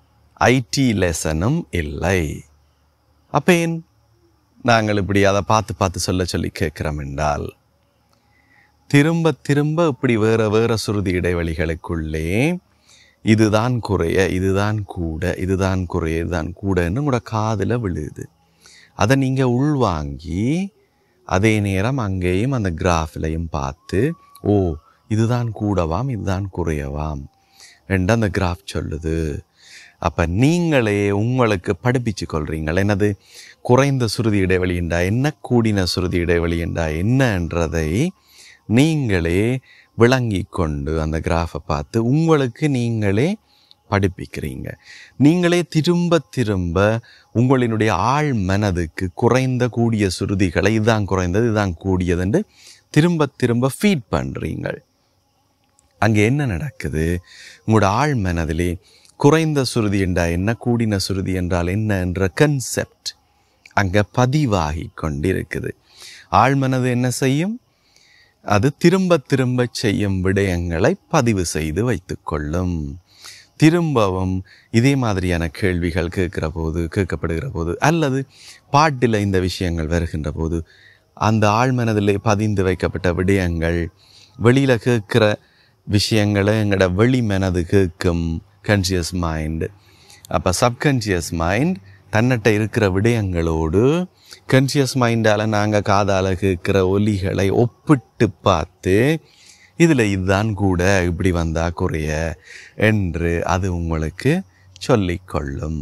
ஐடி லெசனும் இல்லை அப்போ ஏன் நாங்கள் இப்படி அதை பார்த்து பார்த்து சொல்ல சொல்லி கேட்குறோம் என்றால் திரும்ப திரும்ப இப்படி வேற வேற சுருதி இடைவெளிகளுக்குள்ளே இதுதான் குறைய இதுதான் கூட இதுதான் குறைய இதுதான் கூடன்னு உங்களோட காதில் விழுது அதை நீங்கள் உள்வாங்கி அதே நேரம் அங்கேயும் அந்த கிராஃப்லையும் பார்த்து ஓ இதுதான் கூடவாம் இதுதான் குறையவாம் என்று அந்த கிராஃப் சொல்லுது அப்போ நீங்களே உங்களுக்கு படிப்பிச்சு கொள்றீங்கள் என்னது குறைந்த சுருதி இடைவெளி என்றா என்ன கூடின சுருதி இடைவெளி என்றா என்னன்றதை நீங்களே விளங்கி கொண்டு அந்த கிராஃபை பார்த்து உங்களுக்கு நீங்களே படிப்பிக்கிறீங்க நீங்களே திரும்ப திரும்ப உங்களினுடைய ஆழ் மனதுக்கு குறைந்த கூடிய சுருதிகளை இதுதான் குறைந்தது இதுதான் கூடியதுன்னு திரும்ப திரும்ப ஃபீட் பண்ணுறீங்கள் அங்கே என்ன நடக்குது உங்களோட ஆழ் மனதிலே குறைந்த சுருதி என்றா என்ன கூடின சுருதி என்றால் என்ன என்ற கன்செப்ட் அங்கே பதிவாகி கொண்டிருக்குது ஆழ்மனது என்ன செய்யும் அது திரும்ப திரும்ப செய்யும் விடயங்களை பதிவு செய்து வைத்துக்கொள்ளும் திரும்பவும் இதே மாதிரியான கேள்விகள் கேட்குற போது கேட்கப்படுகிற போது அல்லது பாட்டில் இந்த விஷயங்கள் வருகின்ற போது அந்த ஆழ்மனதிலே பதிந்து வைக்கப்பட்ட விடயங்கள் வெளியில் கேட்குற விஷயங்களை எங்களோட வெளி மனது கேட்கும் கன்சியஸ் மைண்ட் அப்போ சப்கான்ஷியஸ் மைண்ட் தன்னிட்ட இருக்கிற விடயங்களோடு கன்சியஸ் மைண்டால் நாங்கள் காதால் கேட்குற ஒலிகளை ஒப்பிட்டு பார்த்து இதில் இதுதான் கூட இப்படி வந்தா குறைய என்று அது உங்களுக்கு சொல்லிக்கொள்ளும்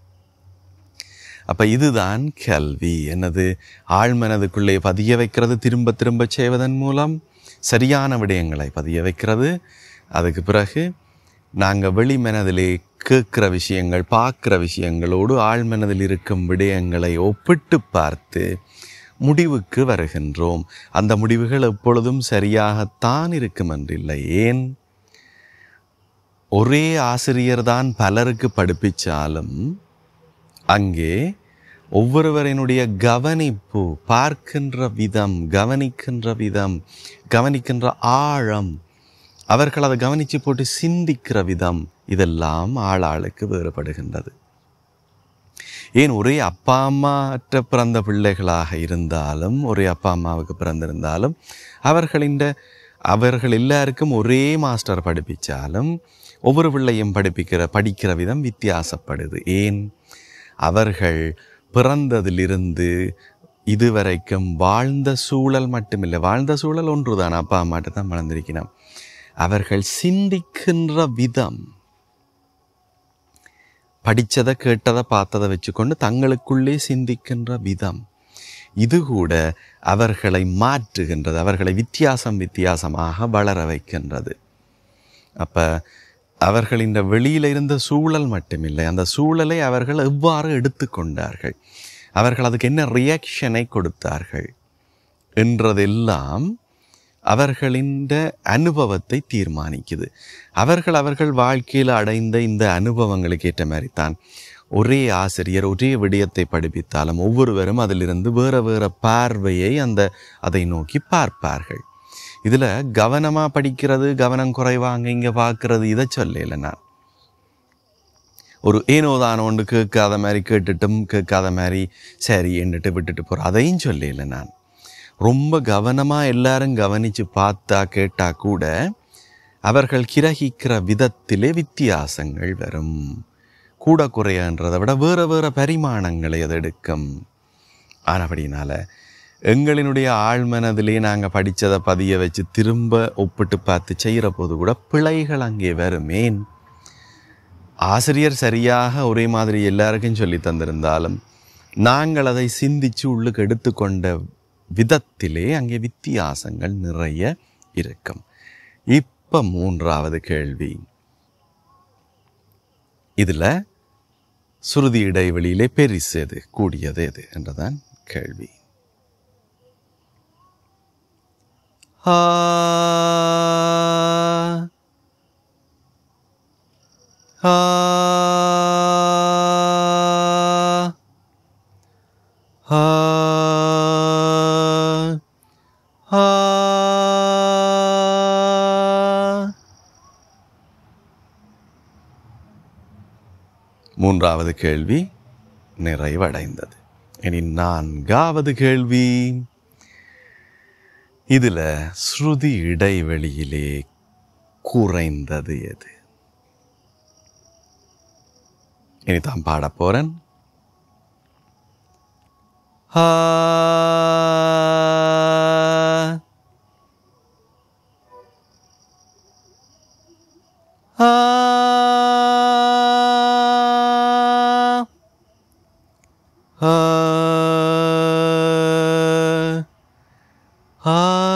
அப்போ இதுதான் கல்வி என்னது ஆழ்மனதுக்குள்ளே பதிய வைக்கிறது திரும்ப திரும்ப செய்வதன் மூலம் சரியான விடயங்களை பதிய வைக்கிறது அதுக்கு பிறகு நாங்கள் வெளிமனதிலே கேட்குற விஷயங்கள் பார்க்குற விஷயங்களோடு ஆழ்மனதில் இருக்கும் விடயங்களை ஒப்பிட்டு பார்த்து முடிவுக்கு வருகின்றோம் அந்த முடிவுகள் எப்பொழுதும் சரியாகத்தான் இருக்கும் என்றில்லை ஏன் ஒரே ஆசிரியர் தான் பலருக்கு படிப்பிச்சாலும் அங்கே ஒவ்வொருவரினுடைய கவனிப்பு பார்க்கின்ற விதம் கவனிக்கின்ற விதம் கவனிக்கின்ற ஆழம் அவர்கள் அதை கவனித்து போட்டு சிந்திக்கிற விதம் இதெல்லாம் ஆளாளுக்கு வேறுபடுகின்றது ஏன் ஒரே அப்பா அம்மாற்ற பிறந்த பிள்ளைகளாக இருந்தாலும் ஒரே அப்பா அம்மாவுக்கு பிறந்திருந்தாலும் அவர்களின் அவர்கள் எல்லாருக்கும் ஒரே மாஸ்டர் படிப்பிச்சாலும் ஒவ்வொரு பிள்ளையும் படிப்பிக்கிற படிக்கிற விதம் வித்தியாசப்படுது ஏன் அவர்கள் பிறந்ததிலிருந்து இதுவரைக்கும் வாழ்ந்த சூழல் மட்டுமில்லை வாழ்ந்த சூழல் ஒன்றுதான் அப்பா அம்மாட்ட தான் வளர்ந்திருக்கணும் அவர்கள் சிந்திக்கின்ற விதம் படித்ததை கேட்டதை பார்த்ததை வச்சுக்கொண்டு தங்களுக்குள்ளே சிந்திக்கின்ற விதம் இது கூட அவர்களை மாற்றுகின்றது அவர்களை வித்தியாசம் வித்தியாசமாக வளர வைக்கின்றது அப்போ அவர்களின் வெளியில் இருந்த சூழல் மட்டுமில்லை அந்த சூழலை அவர்கள் எவ்வாறு எடுத்துக்கொண்டார்கள் அவர்கள் அதுக்கு என்ன ரியாக்ஷனை கொடுத்தார்கள் என்றதெல்லாம் அவர்களின் அனுபவத்தை தீர்மானிக்குது அவர்கள் அவர்கள் வாழ்க்கையில் அடைந்த இந்த அனுபவங்களுக்கு ஏற்ற மாதிரி தான் ஒரே ஆசிரியர் ஒரே விடயத்தை படிப்பித்தாலும் ஒவ்வொருவரும் அதிலிருந்து வேற வேற பார்வையை அந்த அதை நோக்கி பார்ப்பார்கள் இதில் கவனமாக படிக்கிறது கவனம் குறைவாங்க இங்கே பார்க்கறது இதை சொல்லல நான் ஒரு ஏனோதான ஒன்று கேட்காத மாதிரி கேட்டுட்டும் கேட்காத மாதிரி சரி என்னட்டு விட்டுட்டு போகிற அதையும் சொல்லல நான் ரொம்ப கவனமாக எல்லாரும் கவனித்து பார்த்தா கேட்டால் கூட அவர்கள் கிரகிக்கிற விதத்திலே வித்தியாசங்கள் வரும் கூட குறையன்றதை விட வேறு வேறு பரிமாணங்களை அது எடுக்கும் ஆனபடினால எங்களினுடைய ஆழ்மனதிலே நாங்கள் படித்ததை பதிய வச்சு திரும்ப ஒப்பிட்டு பார்த்து செய்கிற போது கூட பிழைகள் அங்கே வருமேன் ஆசிரியர் சரியாக ஒரே மாதிரி எல்லாருக்கும் சொல்லி தந்திருந்தாலும் நாங்கள் அதை சிந்திச்சு உள்ளுக்கு எடுத்துக்கொண்ட விதத்திலே அங்கே வித்தியாசங்கள் நிறைய இருக்கும் இப்போ மூன்றாவது கேள்வி இதில் சுருதி இடைவெளியிலே பெரிசு எது கூடியது எது என்றதான் கேள்வி ஆ ஆ ஆ ஆ மூன்றாவது கேள்வி நிறைவடைந்தது இனி நான்காவது கேள்வி இதில் ஸ்ருதி இடைவெளியிலே குறைந்தது எது இனி தான் பாட போறேன் ஆ ஆ ஆ ஆ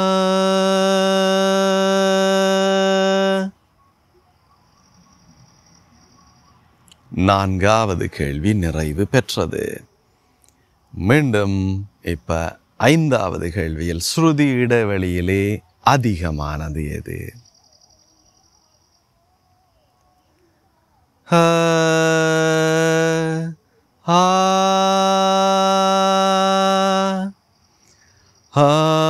நான்காவது கேள்வி நிறைவு பெற்றது மீண்டும் இப்ப ஐந்தாவது கேள்வியில் ஸ்ருதி இடைவெளியிலே அதிகமானது எது ஆ ஆ ஆ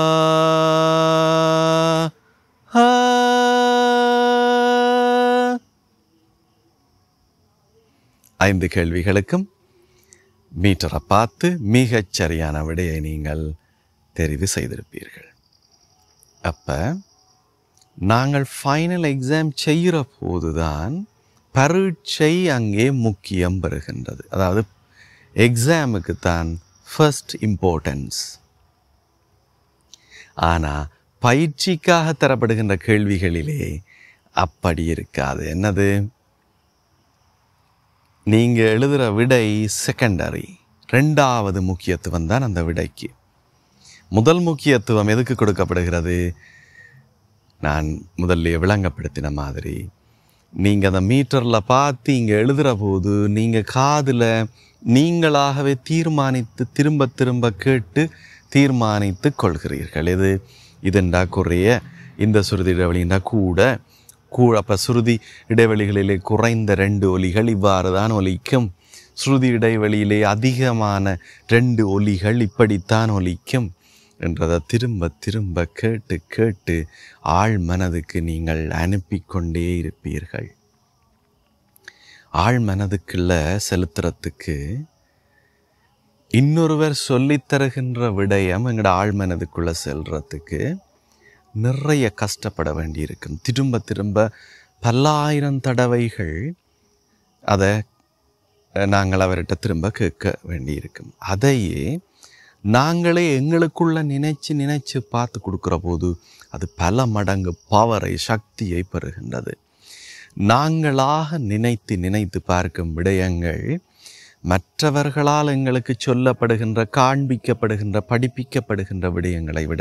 ஆ ஐந்து கேள்விகளுக்கும் மீட்டரை பார்த்து மிகச் சரியான விடையை நீங்கள் தெரிவு செய்திருப்பீர்கள் அப்ப நாங்கள் ஃபைனல் எக்ஸாம் செய்கிற போதுதான் பரீட்சை அங்கே முக்கியம் பெறுகின்றது அதாவது எக்ஸாமுக்கு தான் ஃபர்ஸ்ட் இம்பார்ட்டன்ஸ் ஆனால் பயிற்சிக்காக தரப்படுகின்ற கேள்விகளிலே அப்படி இருக்காது என்னது நீங்கள் எழுதுகிற விடை செகண்டரி ரெண்டாவது முக்கியத்துவம் தான் அந்த விடைக்கு முதல் முக்கியத்துவம் எதுக்கு கொடுக்கப்படுகிறது நான் முதல்ல விளங்கப்படுத்தின மாதிரி நீங்கள் அந்த மீட்டரில் பார்த்து இங்கே எழுதுகிற போது நீங்கள் காதில் நீங்களாகவே தீர்மானித்து திரும்ப திரும்ப கேட்டு தீர்மானித்து கொள்கிறீர்கள் இது இதுண்டா குறைய இந்த சுருதி இடைவெளிண்டா கூட கூ அப்போ சுருதி இடைவெளிகளிலே குறைந்த ரெண்டு ஒலிகள் இவ்வாறு தான் ஒலிக்கும் ஸ்ருதி இடைவெளியிலே அதிகமான ரெண்டு ஒலிகள் இப்படித்தான் ஒலிக்கும் என்றதை திரும்ப திரும்ப கேட்டு கேட்டு ஆழ் மனதுக்கு நீங்கள் அனுப்பி கொண்டே இருப்பீர்கள் ஆழ் மனதுக்குள்ள செலுத்துறதுக்கு இன்னொருவர் சொல்லித் தருகின்ற விடயம் எங்களோட ஆழ் மனதுக்குள்ள செல்றதுக்கு நிறைய கஷ்டப்பட வேண்டியிருக்கும் திரும்ப திரும்ப பல்லாயிரம் தடவைகள் அதை நாங்கள் அவர்கிட்ட திரும்ப கேட்க வேண்டியிருக்கும் அதையே நாங்களே எங்களுக்குள்ள நினைச்சு நினைச்சு பார்த்து கொடுக்குற போது அது பல மடங்கு பவரை சக்தியை பெறுகின்றது நாங்களாக நினைத்து நினைத்து பார்க்கும் விடயங்கள் மற்றவர்களால் எங்களுக்கு சொல்லப்படுகின்ற காண்பிக்கப்படுகின்ற படிப்பிக்கப்படுகின்ற விடயங்களை விட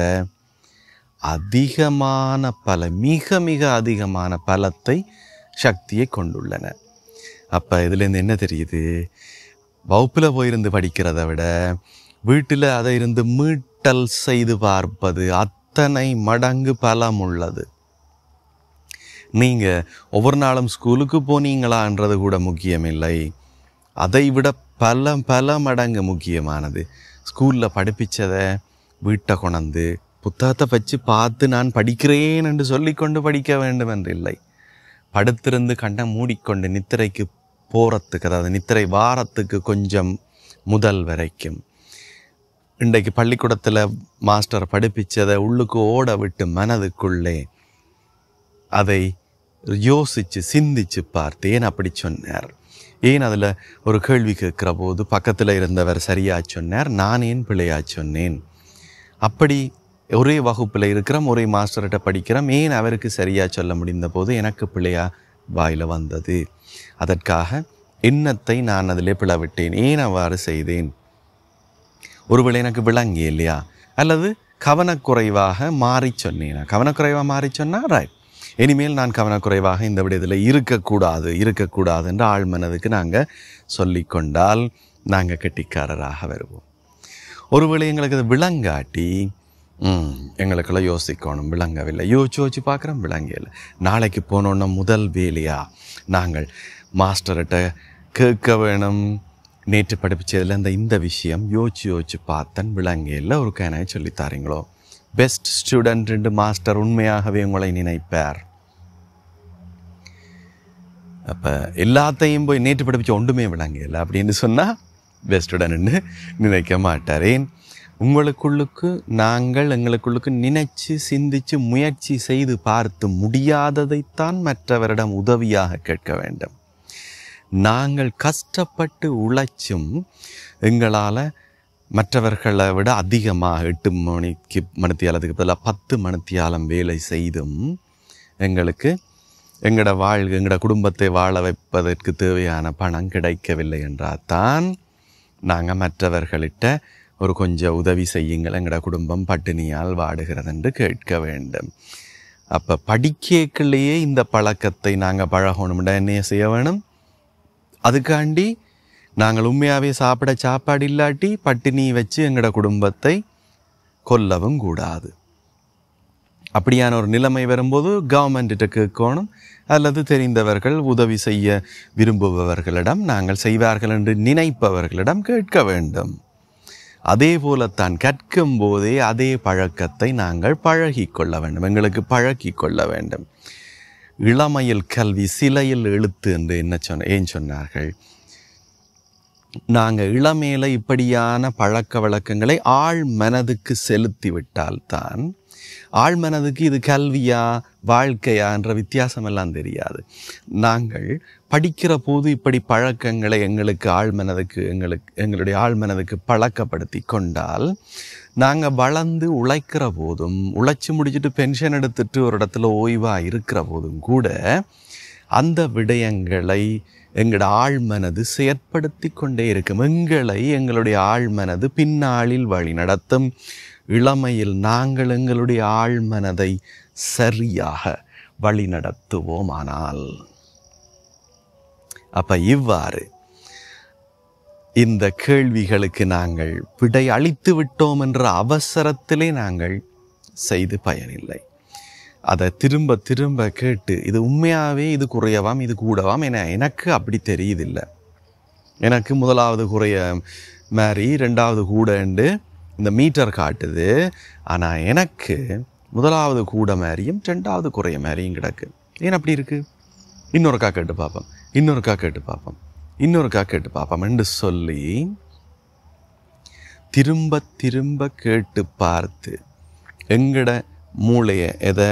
அதிகமான பல மிக மிக அதிகமான பலத்தை சக்தியை கொண்டுள்ளன அப்போ இதுலேருந்து என்ன தெரியுது வகுப்பில் போயிருந்து படிக்கிறத விட வீட்டில் அதை இருந்து மீட்டல் செய்து பார்ப்பது அத்தனை மடங்கு பலம் உள்ளது நீங்கள் ஒவ்வொரு நாளும் ஸ்கூலுக்கு போனீங்களான்றது கூட முக்கியமில்லை அதை விட பல பல மடங்கு முக்கியமானது ஸ்கூலில் படிப்பிச்சதை வீட்டை கொணந்து புத்தகத்தை வச்சு பார்த்து நான் படிக்கிறேன் என்று சொல்லிக்கொண்டு படிக்க வேண்டும் என்று இல்லை படுத்திருந்து கண்ணை மூடிக்கொண்டு நித்திரைக்கு போகிறதுக்கு அதாவது நித்திரை வாரத்துக்கு கொஞ்சம் முதல் வரைக்கும் இன்றைக்கு பள்ளிக்கூடத்தில் மாஸ்டர் படிப்பிச்சதை உள்ளுக்கு ஓட விட்டு மனதுக்குள்ளே அதை யோசித்து சிந்திச்சு பார்த்து ஏன் அப்படி சொன்னார் ஏன் அதில் ஒரு கேள்வி கேட்குற போது பக்கத்தில் இருந்தவர் சரியா சொன்னார் நான் ஏன் பிள்ளையா சொன்னேன் அப்படி ஒரே வகுப்பில் இருக்கிறோம் ஒரே மாஸ்டர்கிட்ட படிக்கிறோம் ஏன் அவருக்கு சரியாக சொல்ல முடிந்த போது எனக்கு பிள்ளையா வாயில் வந்தது அதற்காக எண்ணத்தை நான் அதிலே பிளவிட்டேன் ஏன் அவ்வாறு செய்தேன் ஒருவேளை எனக்கு விளங்கி இல்லையா அல்லது கவனக்குறைவாக மாறி சொன்னேனா கவனக்குறைவாக மாறி சொன்னா ரைட் இனிமேல் நான் கவனக்குறைவாக இந்த விடயத்தில் இருக்கக்கூடாது இருக்கக்கூடாது என்று ஆழ்மனதுக்கு நாங்கள் சொல்லிக்கொண்டால் நாங்கள் கெட்டிக்காரராக வருவோம் ஒருவேளை எங்களுக்கு அது விளங்காட்டி ம் எங்களுக்குள்ள யோசிக்கணும் விளங்கவில்லை யோசிச்சு யோசிச்சு பார்க்குறோம் விளங்கல நாளைக்கு போனோன்னா முதல் வேலையா நாங்கள் மாஸ்டர்கிட்ட கேட்க வேணும் நேற்று படிப்பிச்சதில் இந்த இந்த விஷயம் யோசிச்சு யோசிச்சு பார்த்தன் விளங்கல ஒரு கேனாய் சொல்லித்தாரீங்களோ பெஸ்ட் ஸ்டூடெண்ட் மாஸ்டர் உண்மையாகவே உங்களை நினைப்பார் அப்போ எல்லாத்தையும் போய் நேற்று படிப்பிச்ச ஒன்றுமே விளங்கல அப்படின்னு சொன்னால் பெஸ்டுடன்னு நினைக்க மாட்டாரேன் உங்களுக்குள்ளுக்கு நாங்கள் எங்களுக்குள்ளுக்கு நினைச்சு சிந்திச்சு முயற்சி செய்து பார்த்து முடியாததைத்தான் மற்றவரிடம் உதவியாக கேட்க வேண்டும் நாங்கள் கஷ்டப்பட்டு உழைச்சும் எங்களால் மற்றவர்களை விட அதிகமாக எட்டு மணிக்கு மணித்தியாலத்துக்கு பதிலாக பத்து மணித்தியாலம் வேலை செய்தும் எங்களுக்கு எங்களோட வாழ் எங்களோட குடும்பத்தை வாழ வைப்பதற்கு தேவையான பணம் கிடைக்கவில்லை என்றால் தான் நாங்கள் மற்றவர்களிட்ட ஒரு கொஞ்சம் உதவி செய்யுங்கள் எங்களோட குடும்பம் பட்டினியால் வாடுகிறது என்று கேட்க வேண்டும் அப்போ படிக்கக்குள்ளேயே இந்த பழக்கத்தை நாங்கள் பழகணும்டா என்ன செய்ய வேணும் அதுக்காண்டி நாங்கள் உண்மையாகவே சாப்பிட சாப்பாடு இல்லாட்டி பட்டினி வச்சு எங்களோட குடும்பத்தை கொல்லவும் கூடாது அப்படியான ஒரு நிலைமை வரும்போது கவர்மெண்ட்டிட்ட கேட்கணும் அல்லது தெரிந்தவர்கள் உதவி செய்ய விரும்புபவர்களிடம் நாங்கள் செய்வார்கள் என்று நினைப்பவர்களிடம் கேட்க வேண்டும் அதே போலத்தான் கற்கும் போதே அதே பழக்கத்தை நாங்கள் பழகி கொள்ள வேண்டும் எங்களுக்கு பழக்கி கொள்ள வேண்டும் இளமையில் கல்வி சிலையில் எழுத்து என்று என்ன சொன்ன ஏன் சொன்னார்கள் நாங்கள் இளமையில இப்படியான பழக்க வழக்கங்களை ஆழ் மனதுக்கு செலுத்தி விட்டால்தான் ஆழ் மனதுக்கு இது கல்வியா வாழ்க்கையா என்ற வித்தியாசம் எல்லாம் தெரியாது நாங்கள் படிக்கிற போது இப்படி பழக்கங்களை எங்களுக்கு ஆழ் மனதுக்கு எங்களுக்கு எங்களுடைய ஆழ் மனதுக்கு பழக்கப்படுத்தி கொண்டால் நாங்கள் வளர்ந்து உழைக்கிற போதும் உழைச்சி முடிச்சுட்டு பென்ஷன் எடுத்துட்டு ஒரு இடத்துல ஓய்வாக இருக்கிற போதும் கூட அந்த விடயங்களை எங்களோட ஆழ்மனது செயற்படுத்தி கொண்டே இருக்கும் எங்களை எங்களுடைய ஆழ்மனது பின்னாளில் வழி நடத்தும் இளமையில் நாங்கள் எங்களுடைய ஆழ்மனதை சரியாக வழி நடத்துவோமானால் அப்ப இவ்வாறு இந்த கேள்விகளுக்கு நாங்கள் விடை அளித்து விட்டோம் என்ற அவசரத்திலே நாங்கள் செய்து பயனில்லை அதை திரும்ப திரும்ப கேட்டு இது உண்மையாகவே இது குறையவாம் இது கூடவாம் என எனக்கு அப்படி தெரியுதில்லை எனக்கு முதலாவது குறைய மாதிரி ரெண்டாவது கூடண்டு இந்த மீட்டர் காட்டுது ஆனால் எனக்கு முதலாவது கூட மாதிரியும் ரெண்டாவது குறைய மாதிரியும் கிடக்கு ஏன் அப்படி இருக்கு இன்னொருக்கா கேட்டு பார்ப்போம் இன்னொருக்கா கேட்டு பார்ப்போம் இன்னொருக்கா கேட்டு பார்ப்போம் என்று சொல்லி திரும்ப திரும்ப கேட்டு பார்த்து எங்கட மூளையை எதை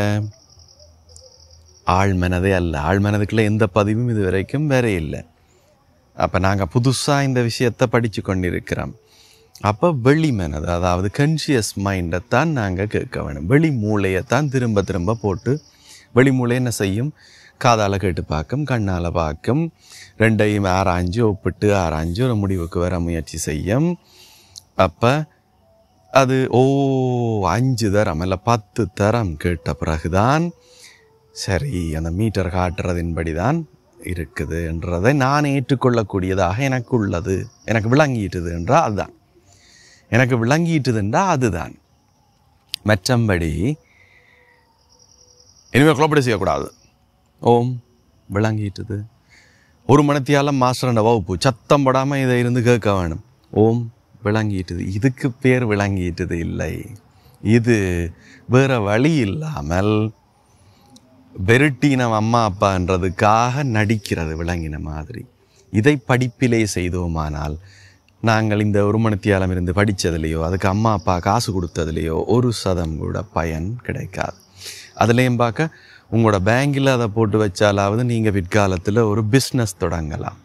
ஆழ்மனதே அல்ல ஆழ்மனதுக்குள்ள எந்த பதிவும் இது வரைக்கும் வேற இல்லை அப்போ நாங்கள் புதுசாக இந்த விஷயத்தை படித்து கொண்டிருக்கிறோம் அப்போ வெளி மனது அதாவது கன்ஷியஸ் மைண்டை தான் நாங்கள் கேட்க வேணும் வெளி மூளையை தான் திரும்ப திரும்ப போட்டு வெளி மூளை என்ன செய்யும் காதால் கேட்டு பார்க்கும் கண்ணால் பார்க்கும் ரெண்டையும் ஆராய்ஞ்சு ஒப்பிட்டு ஆராய்ஞ்சு ஒரு முடிவுக்கு வர முயற்சி செய்யும் அப்போ அது ஓ அஞ்சு தரம் இல்லை பத்து தரம் கேட்ட பிறகுதான் சரி அந்த மீட்டர் காட்டுறதின்படி தான் இருக்குது என்றதை நான் ஏற்றுக்கொள்ளக்கூடியதாக எனக்கு உள்ளது எனக்கு விளங்கிட்டுது என்றால் அதுதான் எனக்கு விளங்கிட்டுது என்றால் அதுதான் மற்றபடி இனிமேல் குழப்படி செய்யக்கூடாது ஓம் விளங்கிட்டுது ஒரு மணித்தியால மாஸ்டர் வகுப்பு சத்தம் படாமல் இதை இருந்து கேட்க வேணும் ஓம் விளங்கிட்டுது இதுக்கு பேர் விளங்கிட்டுது இல்லை இது வேற வழி இல்லாமல் வெருட்டினம் அம்மா அப்பான்றதுக்காக நடிக்கிறது விளங்கின மாதிரி இதை படிப்பிலே செய்தோமானால் நாங்கள் இந்த ஒரு மணித்தியாலம் இருந்து படித்ததுலேயோ அதுக்கு அம்மா அப்பா காசு கொடுத்ததுலேயோ ஒரு சதம் கூட பயன் கிடைக்காது அதுலேயும் பார்க்க உங்களோட பேங்கில் அதை போட்டு வச்சாலாவது நீங்கள் பிற்காலத்தில் ஒரு பிஸ்னஸ் தொடங்கலாம்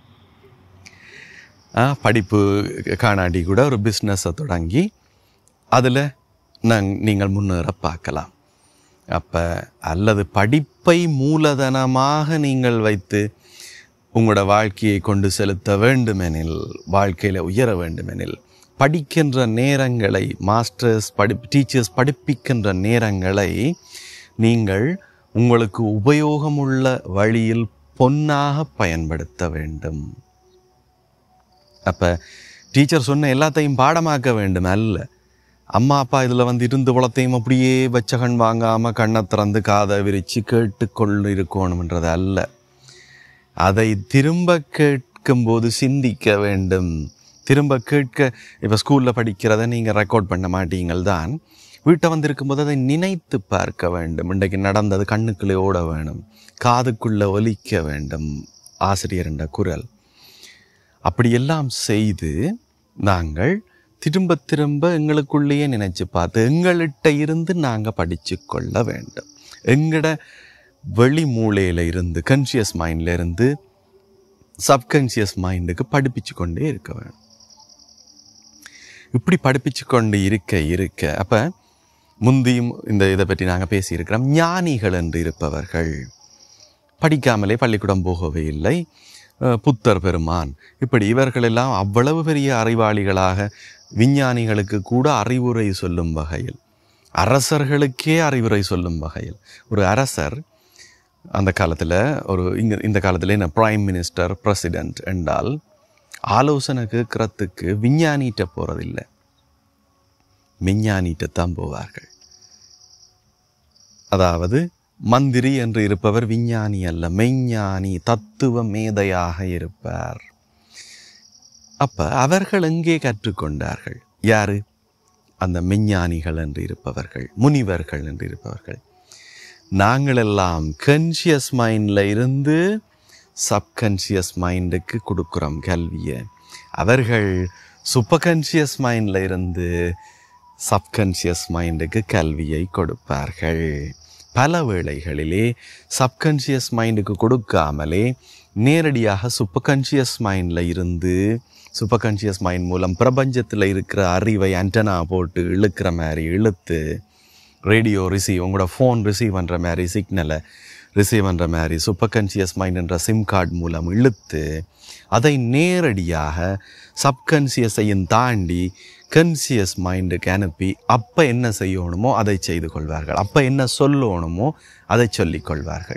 ஆ, படிப்பு காணாடி கூட ஒரு பிஸ்னஸை தொடங்கி அதில் நங் நீங்கள் முன்னேற பார்க்கலாம் அப்போ அல்லது படிப்பை மூலதனமாக நீங்கள் வைத்து உங்களோட வாழ்க்கையை கொண்டு செலுத்த வேண்டுமெனில் வாழ்க்கையில் உயர வேண்டுமெனில் படிக்கின்ற நேரங்களை மாஸ்டர்ஸ் படி டீச்சர்ஸ் படிப்பிக்கின்ற நேரங்களை நீங்கள் உங்களுக்கு உபயோகமுள்ள வழியில் பொன்னாக பயன்படுத்த வேண்டும் அப்போ டீச்சர் சொன்ன எல்லாத்தையும் பாடமாக்க வேண்டும் அல்ல அம்மா அப்பா இதில் வந்து இருந்து வளத்தையும் அப்படியே வச்ச கண் வாங்காமல் கண்ணை திறந்து காதை விரித்து கேட்டுக்கொண்டு இருக்கணும்ன்றது அல்ல அதை திரும்ப கேட்கும்போது சிந்திக்க வேண்டும் திரும்ப கேட்க இப்போ ஸ்கூலில் படிக்கிறத நீங்கள் ரெக்கார்ட் பண்ண மாட்டீங்கள் தான் வீட்டை வந்திருக்கும்போது அதை நினைத்து பார்க்க வேண்டும் இன்றைக்கு நடந்தது கண்ணுக்குள்ளே ஓட வேணும் காதுக்குள்ளே ஒலிக்க வேண்டும் ஆசிரியர் என்ற குரல் அப்படியெல்லாம் செய்து நாங்கள் திரும்ப திரும்ப எங்களுக்குள்ளேயே நினைச்சு பார்த்து எங்கள்கிட்ட இருந்து நாங்கள் படித்து கொள்ள வேண்டும் எங்களோட வெளி மூளையில இருந்து கன்சியஸ் மைண்ட்ல இருந்து சப்கான்சியஸ் மைண்டுக்கு படிப்பிச்சு கொண்டே இருக்க வேணும் இப்படி படிப்பிச்சு கொண்டு இருக்க இருக்க அப்போ முந்தியும் இந்த இதை பற்றி நாங்கள் பேசியிருக்கிறோம் ஞானிகள் என்று இருப்பவர்கள் படிக்காமலே பள்ளிக்கூடம் போகவே இல்லை அஹ் புத்தர் பெருமான் இப்படி இவர்களெல்லாம் அவ்வளவு பெரிய அறிவாளிகளாக விஞ்ஞானிகளுக்கு கூட அறிவுரை சொல்லும் வகையில் அரசர்களுக்கே அறிவுரை சொல்லும் வகையில் ஒரு அரசர் அந்த காலத்தில் ஒரு இங்க இந்த காலத்தில் என்ன பிரைம் மினிஸ்டர் பிரசிடென்ட் என்றால் ஆலோசனை கேட்கறதுக்கு விஞ்ஞானிகிட்ட போகிறதில்லை விஞ்ஞானிகிட்ட தான் போவார்கள் அதாவது மந்திரி என்று இருப்பவர் விஞ்ஞானி அல்ல மெய்ஞானி தத்துவ மேதையாக இருப்பார் அப்ப அவர்கள் எங்கே கற்றுக்கொண்டார்கள் யாரு அந்த மெஞ்ஞானிகள் என்று இருப்பவர்கள் முனிவர்கள் என்று இருப்பவர்கள் நாங்கள் எல்லாம் கன்சியஸ் மைண்டில் இருந்து சப்கான்ஷியஸ் மைண்டுக்கு கொடுக்குறோம் கல்வியை அவர்கள் சூப்பர்கான்ஷியஸ் மைண்டில் இருந்து சப்கான்ஷியஸ் மைண்டுக்கு கல்வியை கொடுப்பார்கள் பல வேளைகளிலே சப்கான்ஷியஸ் மைண்டுக்கு கொடுக்காமலே நேரடியாக சூப்பர்கான்ஷியஸ் மைண்டில் இருந்து சூப்பர்கான்ஷியஸ் மைண்ட் மூலம் பிரபஞ்சத்தில் இருக்கிற அறிவை ஆண்டனா போட்டு இழுக்கிற மாதிரி இழுத்து ரேடியோ ரிசீவ் உங்களோட ஃபோன் ரிசீவ் பண்ணுற மாதிரி சிக்னலை ரிசீவ் பண்ணுற மாதிரி சூப்பர்கான்ஷியஸ் மைண்ட் என்ற சிம் கார்டு மூலம் இழுத்து அதை நேரடியாக சப்கான்ஷியஸையும் தாண்டி கன்சியஸ் மைண்டுக்கு அனுப்பி அப்போ என்ன செய்யணுமோ அதை செய்து கொள்வார்கள் அப்போ என்ன சொல்லணுமோ அதை சொல்லிக் கொள்வார்கள்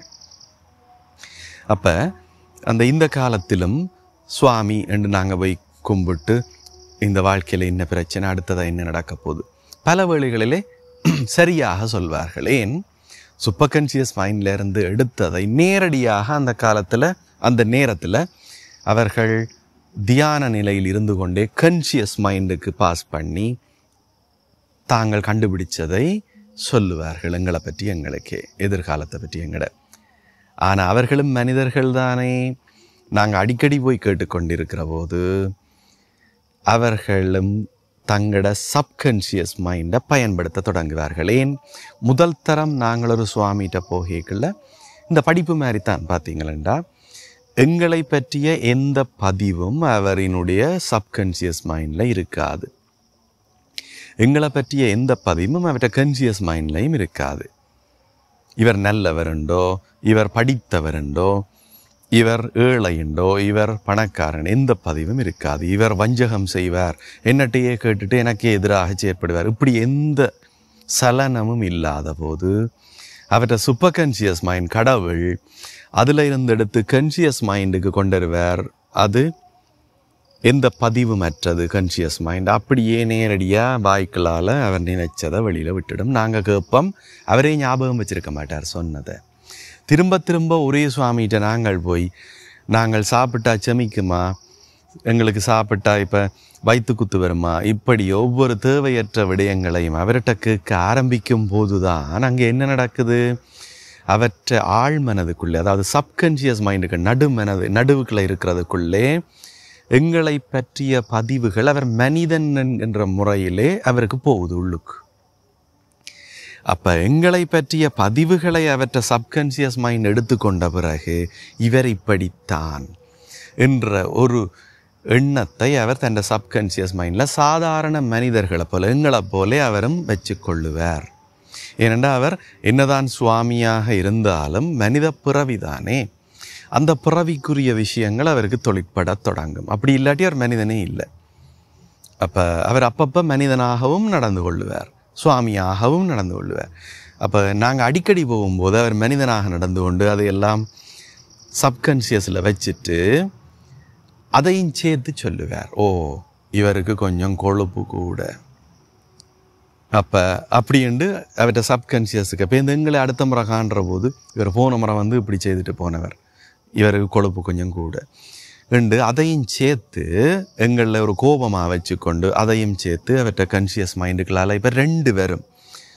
அப்போ அந்த இந்த காலத்திலும் சுவாமி என்று நாங்கள் போய் கும்பிட்டு இந்த வாழ்க்கையில் என்ன பிரச்சனை அடுத்ததாக என்ன நடக்க போகுது பல வேளைகளிலே சரியாக சொல்வார்கள் ஏன் சுப்பர்கன்சியஸ் மைண்ட்ல இருந்து எடுத்ததை நேரடியாக அந்த காலத்தில் அந்த நேரத்தில் அவர்கள் தியான நிலையில் இருந்து கொண்டே கன்சியஸ் மைண்டுக்கு பாஸ் பண்ணி தாங்கள் கண்டுபிடிச்சதை சொல்லுவார்கள் எங்களை பற்றி எங்களுக்கே எதிர்காலத்தை பற்றி எங்கட ஆனால் அவர்களும் மனிதர்கள் தானே நாங்கள் அடிக்கடி போய் கேட்டுக்கொண்டிருக்கிற போது அவர்களும் தங்களோட சப்கான்ஷியஸ் மைண்டை பயன்படுத்த தொடங்குவார்கள் ஏன் முதல் தரம் நாங்கள் ஒரு சுவாமிகிட்ட போகக்குள்ள இந்த படிப்பு மாதிரி தான் பார்த்தீங்களா எங்களை பற்றிய எந்த பதிவும் அவரினுடைய சப்கான்ஷியஸ் மைண்டில் இருக்காது எங்களை பற்றிய எந்த பதிவும் அவர்கிட்ட கன்சியஸ் மைண்ட்லையும் இருக்காது இவர் நல்லவருண்டோ இவர் படித்தவருண்டோ இவர் ஏழையுண்டோ இவர் பணக்காரன் எந்த பதிவும் இருக்காது இவர் வஞ்சகம் செய்வார் என்னட்டையே கேட்டுட்டு எனக்கே எதிராக செயற்படுவார் இப்படி எந்த சலனமும் இல்லாத போது அவர்கிட்ட சூப்பர் கன்சியஸ் மைண்ட் கடவுள் அதில் இருந்து எடுத்து கன்சியஸ் மைண்டுக்கு கொண்டுருவார் அது எந்த பதிவுமற்றது கன்சியஸ் மைண்ட் அப்படியே நேரடியாக வாய்க்களால் அவர் நினைச்சதை வெளியில் விட்டுடும் நாங்கள் கேட்போம் அவரே ஞாபகம் வச்சிருக்க மாட்டார் சொன்னதை திரும்ப திரும்ப ஒரே சுவாமிகிட்ட நாங்கள் போய் நாங்கள் சாப்பிட்டா செமிக்குமா எங்களுக்கு சாப்பிட்டா இப்போ வயிற்று குத்து வருமா இப்படி ஒவ்வொரு தேவையற்ற விடயங்களையும் அவர்கிட்ட கேட்க ஆரம்பிக்கும் போது தான் அங்கே என்ன நடக்குது அவற்றை ஆழ்மனதுக்குள்ளே அதாவது சப்கான்ஷியஸ் மைண்டுக்கு நடுமனது நடுவுக்குள்ளே இருக்கிறதுக்குள்ளே எங்களை பற்றிய பதிவுகள் அவர் மனிதன் என்கின்ற முறையிலே அவருக்கு போகுது உள்ளுக்கு அப்போ எங்களை பற்றிய பதிவுகளை அவற்றை சப்கான்ஷியஸ் மைண்ட் எடுத்துக்கொண்ட பிறகு இவர் இப்படித்தான் என்ற ஒரு எண்ணத்தை அவர் தன் சப்கான்ஷியஸ் மைண்டில் சாதாரண மனிதர்களை போல எங்களை போலே அவரும் வச்சுக்கொள்ளுவார் ஏனென்றால் அவர் என்னதான் சுவாமியாக இருந்தாலும் மனித பிறவிதானே அந்த பிறவிக்குரிய விஷயங்கள் அவருக்கு தொழிற்பட தொடங்கும் அப்படி இல்லாட்டி அவர் மனிதனே இல்லை அப்போ அவர் அப்பப்போ மனிதனாகவும் நடந்து கொள்ளுவார் சுவாமியாகவும் நடந்து கொள்வார் அப்போ நாங்கள் அடிக்கடி போகும்போது அவர் மனிதனாக நடந்து கொண்டு அதையெல்லாம் சப்கான்ஷியஸில் வச்சுட்டு அதையும் சேர்த்து சொல்லுவார் ஓ இவருக்கு கொஞ்சம் கொழுப்பு கூட அப்போ அப்படின்ட்டு அவர்கிட்ட சப்கான்ஷியஸுக்கு இப்போ இந்த எங்களை அடுத்த முறை காண்ற போது இவர் போன முறை வந்து இப்படி செய்துட்டு போனவர் இவருக்கு கொழுப்பு கொஞ்சம் கூட ரெண்டு அதையும் சேர்த்து எங்களில் ஒரு கோபமாக வச்சுக்கொண்டு அதையும் சேர்த்து அவர்கிட்ட கன்ஷியஸ் மைண்டுக்களால் இப்போ ரெண்டு பேரும்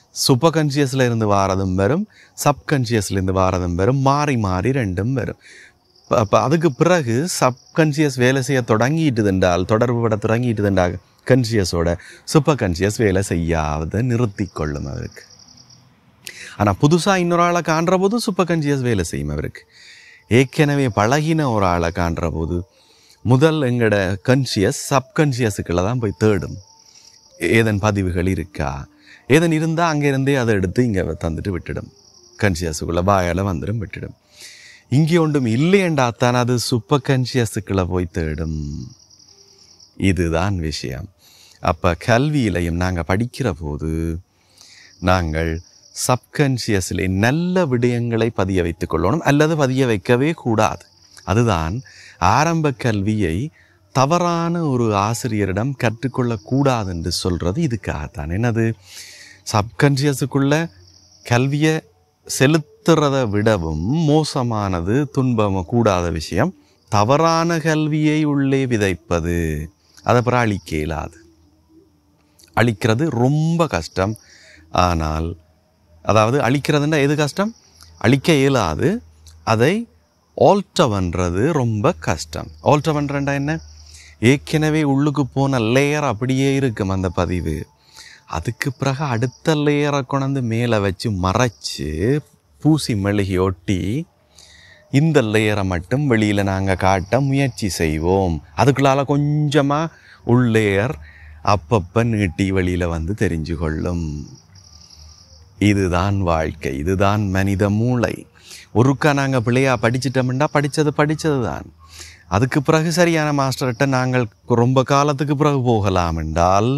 சூப்பர் கான்சியஸில் இருந்து வாரதும் வரும் சப்கான்ஷியஸ்ல இருந்து வாரதும் வரும் மாறி மாறி ரெண்டும் வரும் அப்போ அதுக்கு பிறகு சப்கான்ஷியஸ் வேலை செய்ய தொடங்கிட்டுதுண்டால் தொடர்பு பட தொடங்கிட்டுதுண்டால் கன்சியஸோட சூப்பர் கான்சியஸ் வேலை செய்யாத நிறுத்தி கொள்ளும் அவருக்கு ஆனால் புதுசாக இன்னொரு ஆளை காண்ற போது சூப்பர் கான்சியஸ் வேலை செய்யும் அவருக்கு ஏற்கனவே பழகின ஒரு ஆளை காண்ற போது முதல் எங்களோட கன்சியஸ் சப்கான்ஷியஸுக்குள்ள தான் போய் தேடும் ஏதன் பதிவுகள் இருக்கா ஏதன் இருந்தால் அங்கேருந்தே அதை எடுத்து இங்கே தந்துட்டு விட்டுடும் கன்சியஸுக்குள்ளே வாயால் வந்துடும் விட்டுடும் இங்கே ஒன்றும் இல்லையண்டாத்தான் அது சூப்பர் கன்சியஸுக்குள்ளே போய் தேடும் இதுதான் விஷயம் அப்போ கல்வியிலையும் நாங்கள் படிக்கிற போது நாங்கள் சப்கான்ஷியஸிலே நல்ல விடயங்களை பதிய வைத்துக் கொள்ளணும் அல்லது பதிய வைக்கவே கூடாது அதுதான் ஆரம்ப கல்வியை தவறான ஒரு ஆசிரியரிடம் கற்றுக்கொள்ளக்கூடாது என்று சொல்கிறது இதுக்காகத்தான் என்னது சப்கான்ஷியஸுக்குள்ள கல்வியை செலுத்துறதை விடவும் மோசமானது துன்பம் கூடாத விஷயம் தவறான கல்வியை உள்ளே விதைப்பது அதை அப்புறம் அழிக்க இயலாது அழிக்கிறது ரொம்ப கஷ்டம் ஆனால் அதாவது அழிக்கிறதுன்னா எது கஷ்டம் அழிக்க இயலாது அதை ஆல்டர் பண்ணுறது ரொம்ப கஷ்டம் ஆல்டர் பண்ணுறேன்டா என்ன ஏற்கனவே உள்ளுக்கு போன லேயர் அப்படியே இருக்கும் அந்த பதிவு அதுக்கு பிறகு அடுத்த லேயரை கொண்டாந்து மேலே வச்சு மறைச்சு பூசி மெழுகி ஒட்டி இந்த லேயரை மட்டும் வெளியில் நாங்கள் காட்ட முயற்சி செய்வோம் அதுக்குள்ளால கொஞ்சமாக உள்ளேயர் அப்பப்போ நீட்டி வெளியில் வந்து தெரிஞ்சு கொள்ளும் இதுதான் வாழ்க்கை இதுதான் மனித மூளை ஒருக்கா நாங்கள் பிள்ளையா படிச்சிட்டோம்னா படித்தது படித்தது தான் அதுக்கு பிறகு சரியான மாஸ்டர்கிட்ட நாங்கள் ரொம்ப காலத்துக்கு பிறகு போகலாம் என்றால்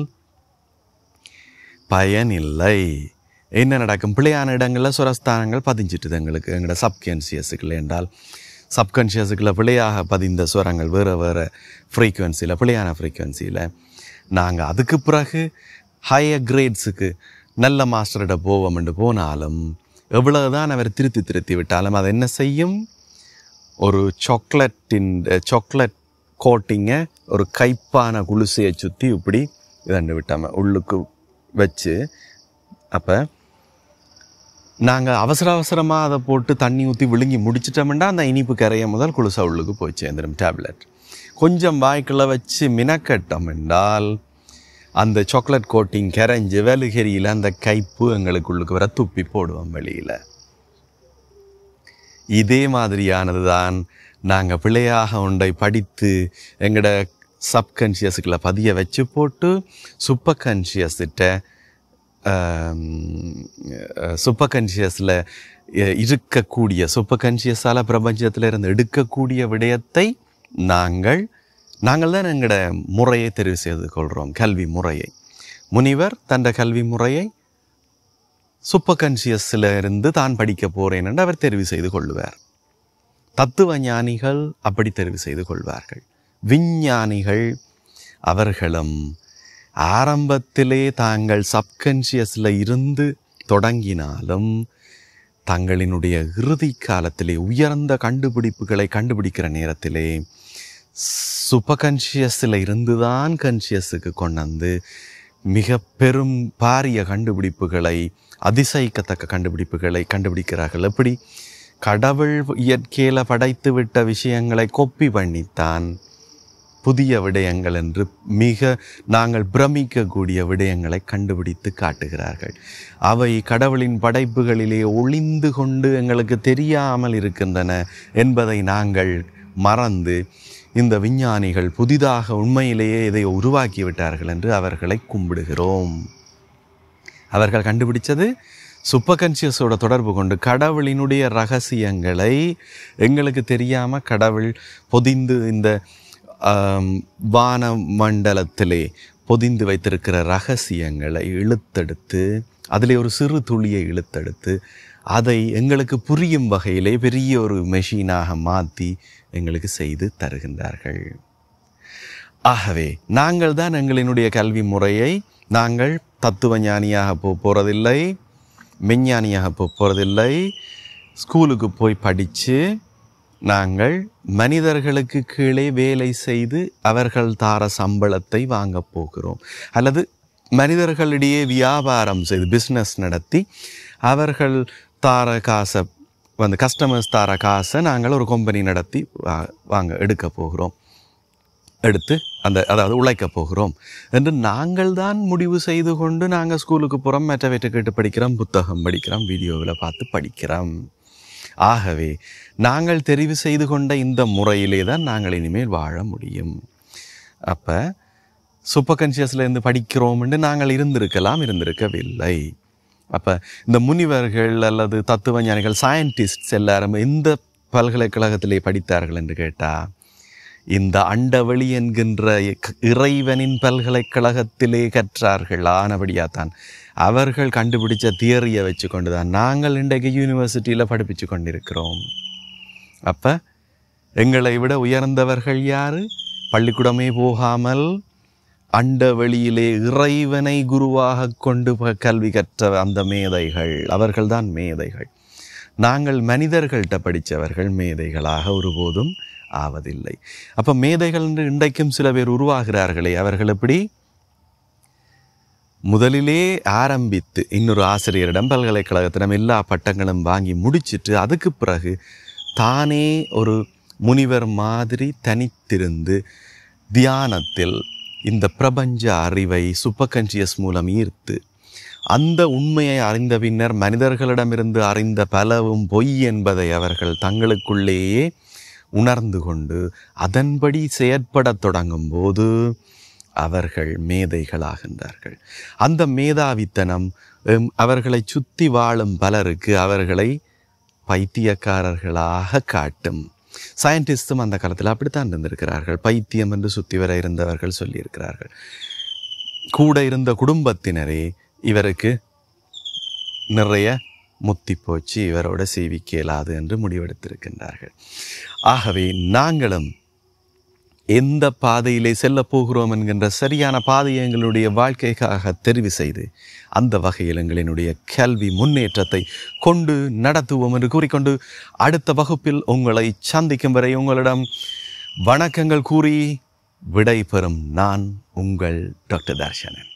பயனில்லை என்ன நடக்கும் பிள்ளையான இடங்களில் சுரஸ்தானங்கள் பதிஞ்சிட்டுது எங்களுக்கு எங்களோட சப்கான்சியஸுக்குள்ள என்றால் சப்கான்ஷியஸுக்குள்ள பிள்ளையாக பதிந்த சுரங்கள் வேறு வேறு ஃப்ரீக்குவன்சியில் பிள்ளையான ஃப்ரீக்குவன்சியில் நாங்கள் அதுக்கு பிறகு ஹையர் கிரேட்ஸுக்கு நல்ல மாஸ்டர்கிட்ட போவோம் என்று போனாலும் எவ்வளவுதான் அவர் திருத்தி திருத்தி விட்டாலும் அது என்ன செய்யும் ஒரு சாக்லேட்டின் சாக்லேட் கோட்டிங்கை ஒரு கைப்பான குளிசையை சுற்றி இப்படி இதண்டு விட்டாம உள்ளுக்கு வச்சு அப்போ நாங்கள் அவசர அவசரமாக அதை போட்டு தண்ணி ஊற்றி விழுங்கி முடிச்சிட்டோம்னா அந்த இனிப்பு கரையை முதல் குளிசை உள்ளுக்கு போய் சேர்ந்துடும் டேப்லெட் கொஞ்சம் வாய்க்குள்ள வச்சு மினக்கட்டம் என்றால் அந்த சாக்லேட் கோட்டிங் கரைஞ்சு வெலுகரியில் அந்த கைப்பு எங்களுக்குள்ளுக்கு வர துப்பி போடுவோம் வெளியில் இதே மாதிரியானது தான் நாங்கள் பிள்ளையாக ஒன்றை படித்து எங்களோட சப்கான்ஷியஸுக்குள்ள பதிய வச்சு போட்டு சூப்பர் கான்ஷியஸ்கிட்ட சூப்பர் கான்ஷியஸில் இருக்கக்கூடிய சூப்பர் கான்ஷியஸால் பிரபஞ்சத்தில் இருந்து எடுக்கக்கூடிய விடயத்தை நாங்கள் நாங்கள் தான் எங்களோட முறையை தெரிவு செய்து கொள்கிறோம் கல்வி முறையை முனிவர் தந்த கல்வி முறையை சூப்பர் கான்ஷியஸில் இருந்து தான் படிக்க போகிறேன் என்று அவர் தெரிவு செய்து கொள்வார் தத்துவ ஞானிகள் அப்படி தெரிவு செய்து கொள்வார்கள் விஞ்ஞானிகள் அவர்களும் ஆரம்பத்திலே தாங்கள் சப்கான்ஷியஸில் இருந்து தொடங்கினாலும் தங்களினுடைய இறுதி காலத்திலே உயர்ந்த கண்டுபிடிப்புகளை கண்டுபிடிக்கிற நேரத்திலே சுபகன்ஷியஸில் இருந்து தான் கன்ஷியஸுக்கு கொண்டாந்து மிக பெரும் பாரிய கண்டுபிடிப்புகளை அதிசயிக்கத்தக்க கண்டுபிடிப்புகளை கண்டுபிடிக்கிறார்கள் எப்படி கடவுள் இயற்கையில் படைத்து விட்ட விஷயங்களை கொப்பி பண்ணித்தான் புதிய விடயங்கள் என்று மிக நாங்கள் பிரமிக்கக்கூடிய விடயங்களை கண்டுபிடித்து காட்டுகிறார்கள் அவை கடவுளின் படைப்புகளிலே ஒளிந்து கொண்டு எங்களுக்கு தெரியாமல் இருக்கின்றன என்பதை நாங்கள் மறந்து இந்த விஞ்ஞானிகள் புதிதாக உண்மையிலேயே இதை உருவாக்கி விட்டார்கள் என்று அவர்களை கும்பிடுகிறோம் அவர்கள் கண்டுபிடிச்சது சுப்பகன்சியஸோட தொடர்பு கொண்டு கடவுளினுடைய ரகசியங்களை எங்களுக்கு தெரியாமல் கடவுள் பொதிந்து இந்த வான மண்டலத்திலே பொதிந்து வைத்திருக்கிற ரகசியங்களை இழுத்தெடுத்து அதிலே ஒரு சிறு துளியை இழுத்தெடுத்து அதை எங்களுக்கு புரியும் வகையிலே பெரிய ஒரு மெஷினாக மாற்றி எங்களுக்கு செய்து தருகின்றார்கள் ஆகவே நாங்கள் தான் எங்களினுடைய கல்வி முறையை நாங்கள் தத்துவ ஞானியாக போ போகிறதில்லை மெஞ்ஞானியாக போ போகிறதில்லை ஸ்கூலுக்கு போய் படித்து நாங்கள் மனிதர்களுக்கு கீழே வேலை செய்து அவர்கள் தார சம்பளத்தை வாங்க போகிறோம் அல்லது மனிதர்களிடையே வியாபாரம் செய்து பிஸ்னஸ் நடத்தி அவர்கள் தார காசை வந்து கஸ்டமர்ஸ் தார காசை நாங்கள் ஒரு கம்பெனி நடத்தி வா- வாங்க எடுக்க போகிறோம் எடுத்து அந்த அதாவது உழைக்க போகிறோம் என்று நாங்கள் தான் முடிவு செய்து கொண்டு நாங்கள் ஸ்கூலுக்கு போகிறோம் மெட்டவேற்ற கேட்டு படிக்கிறோம் புத்தகம் படிக்கிறோம் வீடியோவில் பார்த்து படிக்கிறோம் ஆகவே நாங்கள் தெரிவு செய்து கொண்ட இந்த முறையிலே தான் நாங்கள் இனிமேல் வாழ முடியும் அப்போ சூப்பர் கான்சியஸ்லேருந்து படிக்கிறோம்னு நாங்கள் இருந்திருக்கலாம் இருந்திருக்கவில்லை அப்போ இந்த முனிவர்கள் அல்லது தத்துவ ஞானிகள் சயின்டிஸ்ட்ஸ் எல்லாரும் எந்த பல்கலைக்கழகத்திலே படித்தார்கள் என்று கேட்டால் இந்த அண்டவெளி என்கின்ற இ- இறைவனின் பல்கலைக்கழகத்திலே கற்றார்கள் ஆனபடியாத்தான் அவர்கள் கண்டுபிடிச்ச தியரியை வச்சு கொண்டு தான் நாங்கள் இன்றைக்கு யூனிவர்சிட்டியில் படிப்பிச்சு கொண்டிருக்கிறோம் அப்போ எங்களை விட உயர்ந்தவர்கள் யாரு பள்ளிக்கூடமே போகாமல் அண்ட வெளியிலே இறைவனை குருவாக கொண்டு ப- கல்வி கற்ற அந்த மேதைகள் அவர்கள்தான் மேதைகள் நாங்கள் மனிதர்கள்ட்ட படித்தவர்கள் மேதைகளாக ஒருபோதும் ஆவதில்லை அப்போ மேதைகள் என்று இன்றைக்கும் சில பேர் உருவாகிறார்களே அவர்கள் எப்படி முதலிலே ஆரம்பித்து இன்னொரு ஆசிரியரிடம் பல்கலைக்கழகத்திடம் எல்லா பட்டங்களும் வாங்கி முடிச்சிட்டு அதுக்கு பிறகு தானே ஒரு முனிவர் மாதிரி தனித்திருந்து தியானத்தில் இந்த பிரபஞ்ச அறிவை சுப்பகன்சியஸ் மூலம் ஈர்த்து அந்த உண்மையை அறிந்த பின்னர் மனிதர்களிடமிருந்து அறிந்த பலவும் பொய் என்பதை அவர்கள் தங்களுக்குள்ளேயே உணர்ந்து கொண்டு அதன்படி செயற்படத் தொடங்கும் போது அவர்கள் மேதைகளாகின்றார்கள் அந்த மேதாவித்தனம் எம், அவர்களை சுத்தி வாழும் பலருக்கு அவர்களை பைத்தியக்காரர்களாக காட்டும் சயின்டிஸ்டும் அந்த காலத்தில் அப்படித்தான் இருந்திருக்கிறார்கள் பைத்தியம் என்று சுத்தி வர இருந்தவர்கள் சொல்லியிருக்கிறார்கள் கூட இருந்த குடும்பத்தினரே இவருக்கு நிறைய முத்தி போச்சு இவரோட சீவிக்க இயலாது என்று முடிவெடுத்திருக்கின்றார்கள் ஆகவே நாங்களும் எந்த பாதையிலே செல்லப் போகிறோம் என்கின்ற சரியான பாதையை எங்களுடைய வாழ்க்கைக்காக தெரிவு செய்து அந்த வகையில் எங்களினுடைய கல்வி முன்னேற்றத்தை கொண்டு நடத்துவோம் என்று கூறிக்கொண்டு அடுத்த வகுப்பில் உங்களை சந்திக்கும் வரை உங்களிடம் வணக்கங்கள் கூறி விடை பெறும் நான் உங்கள் டாக்டர் தர்ஷனன்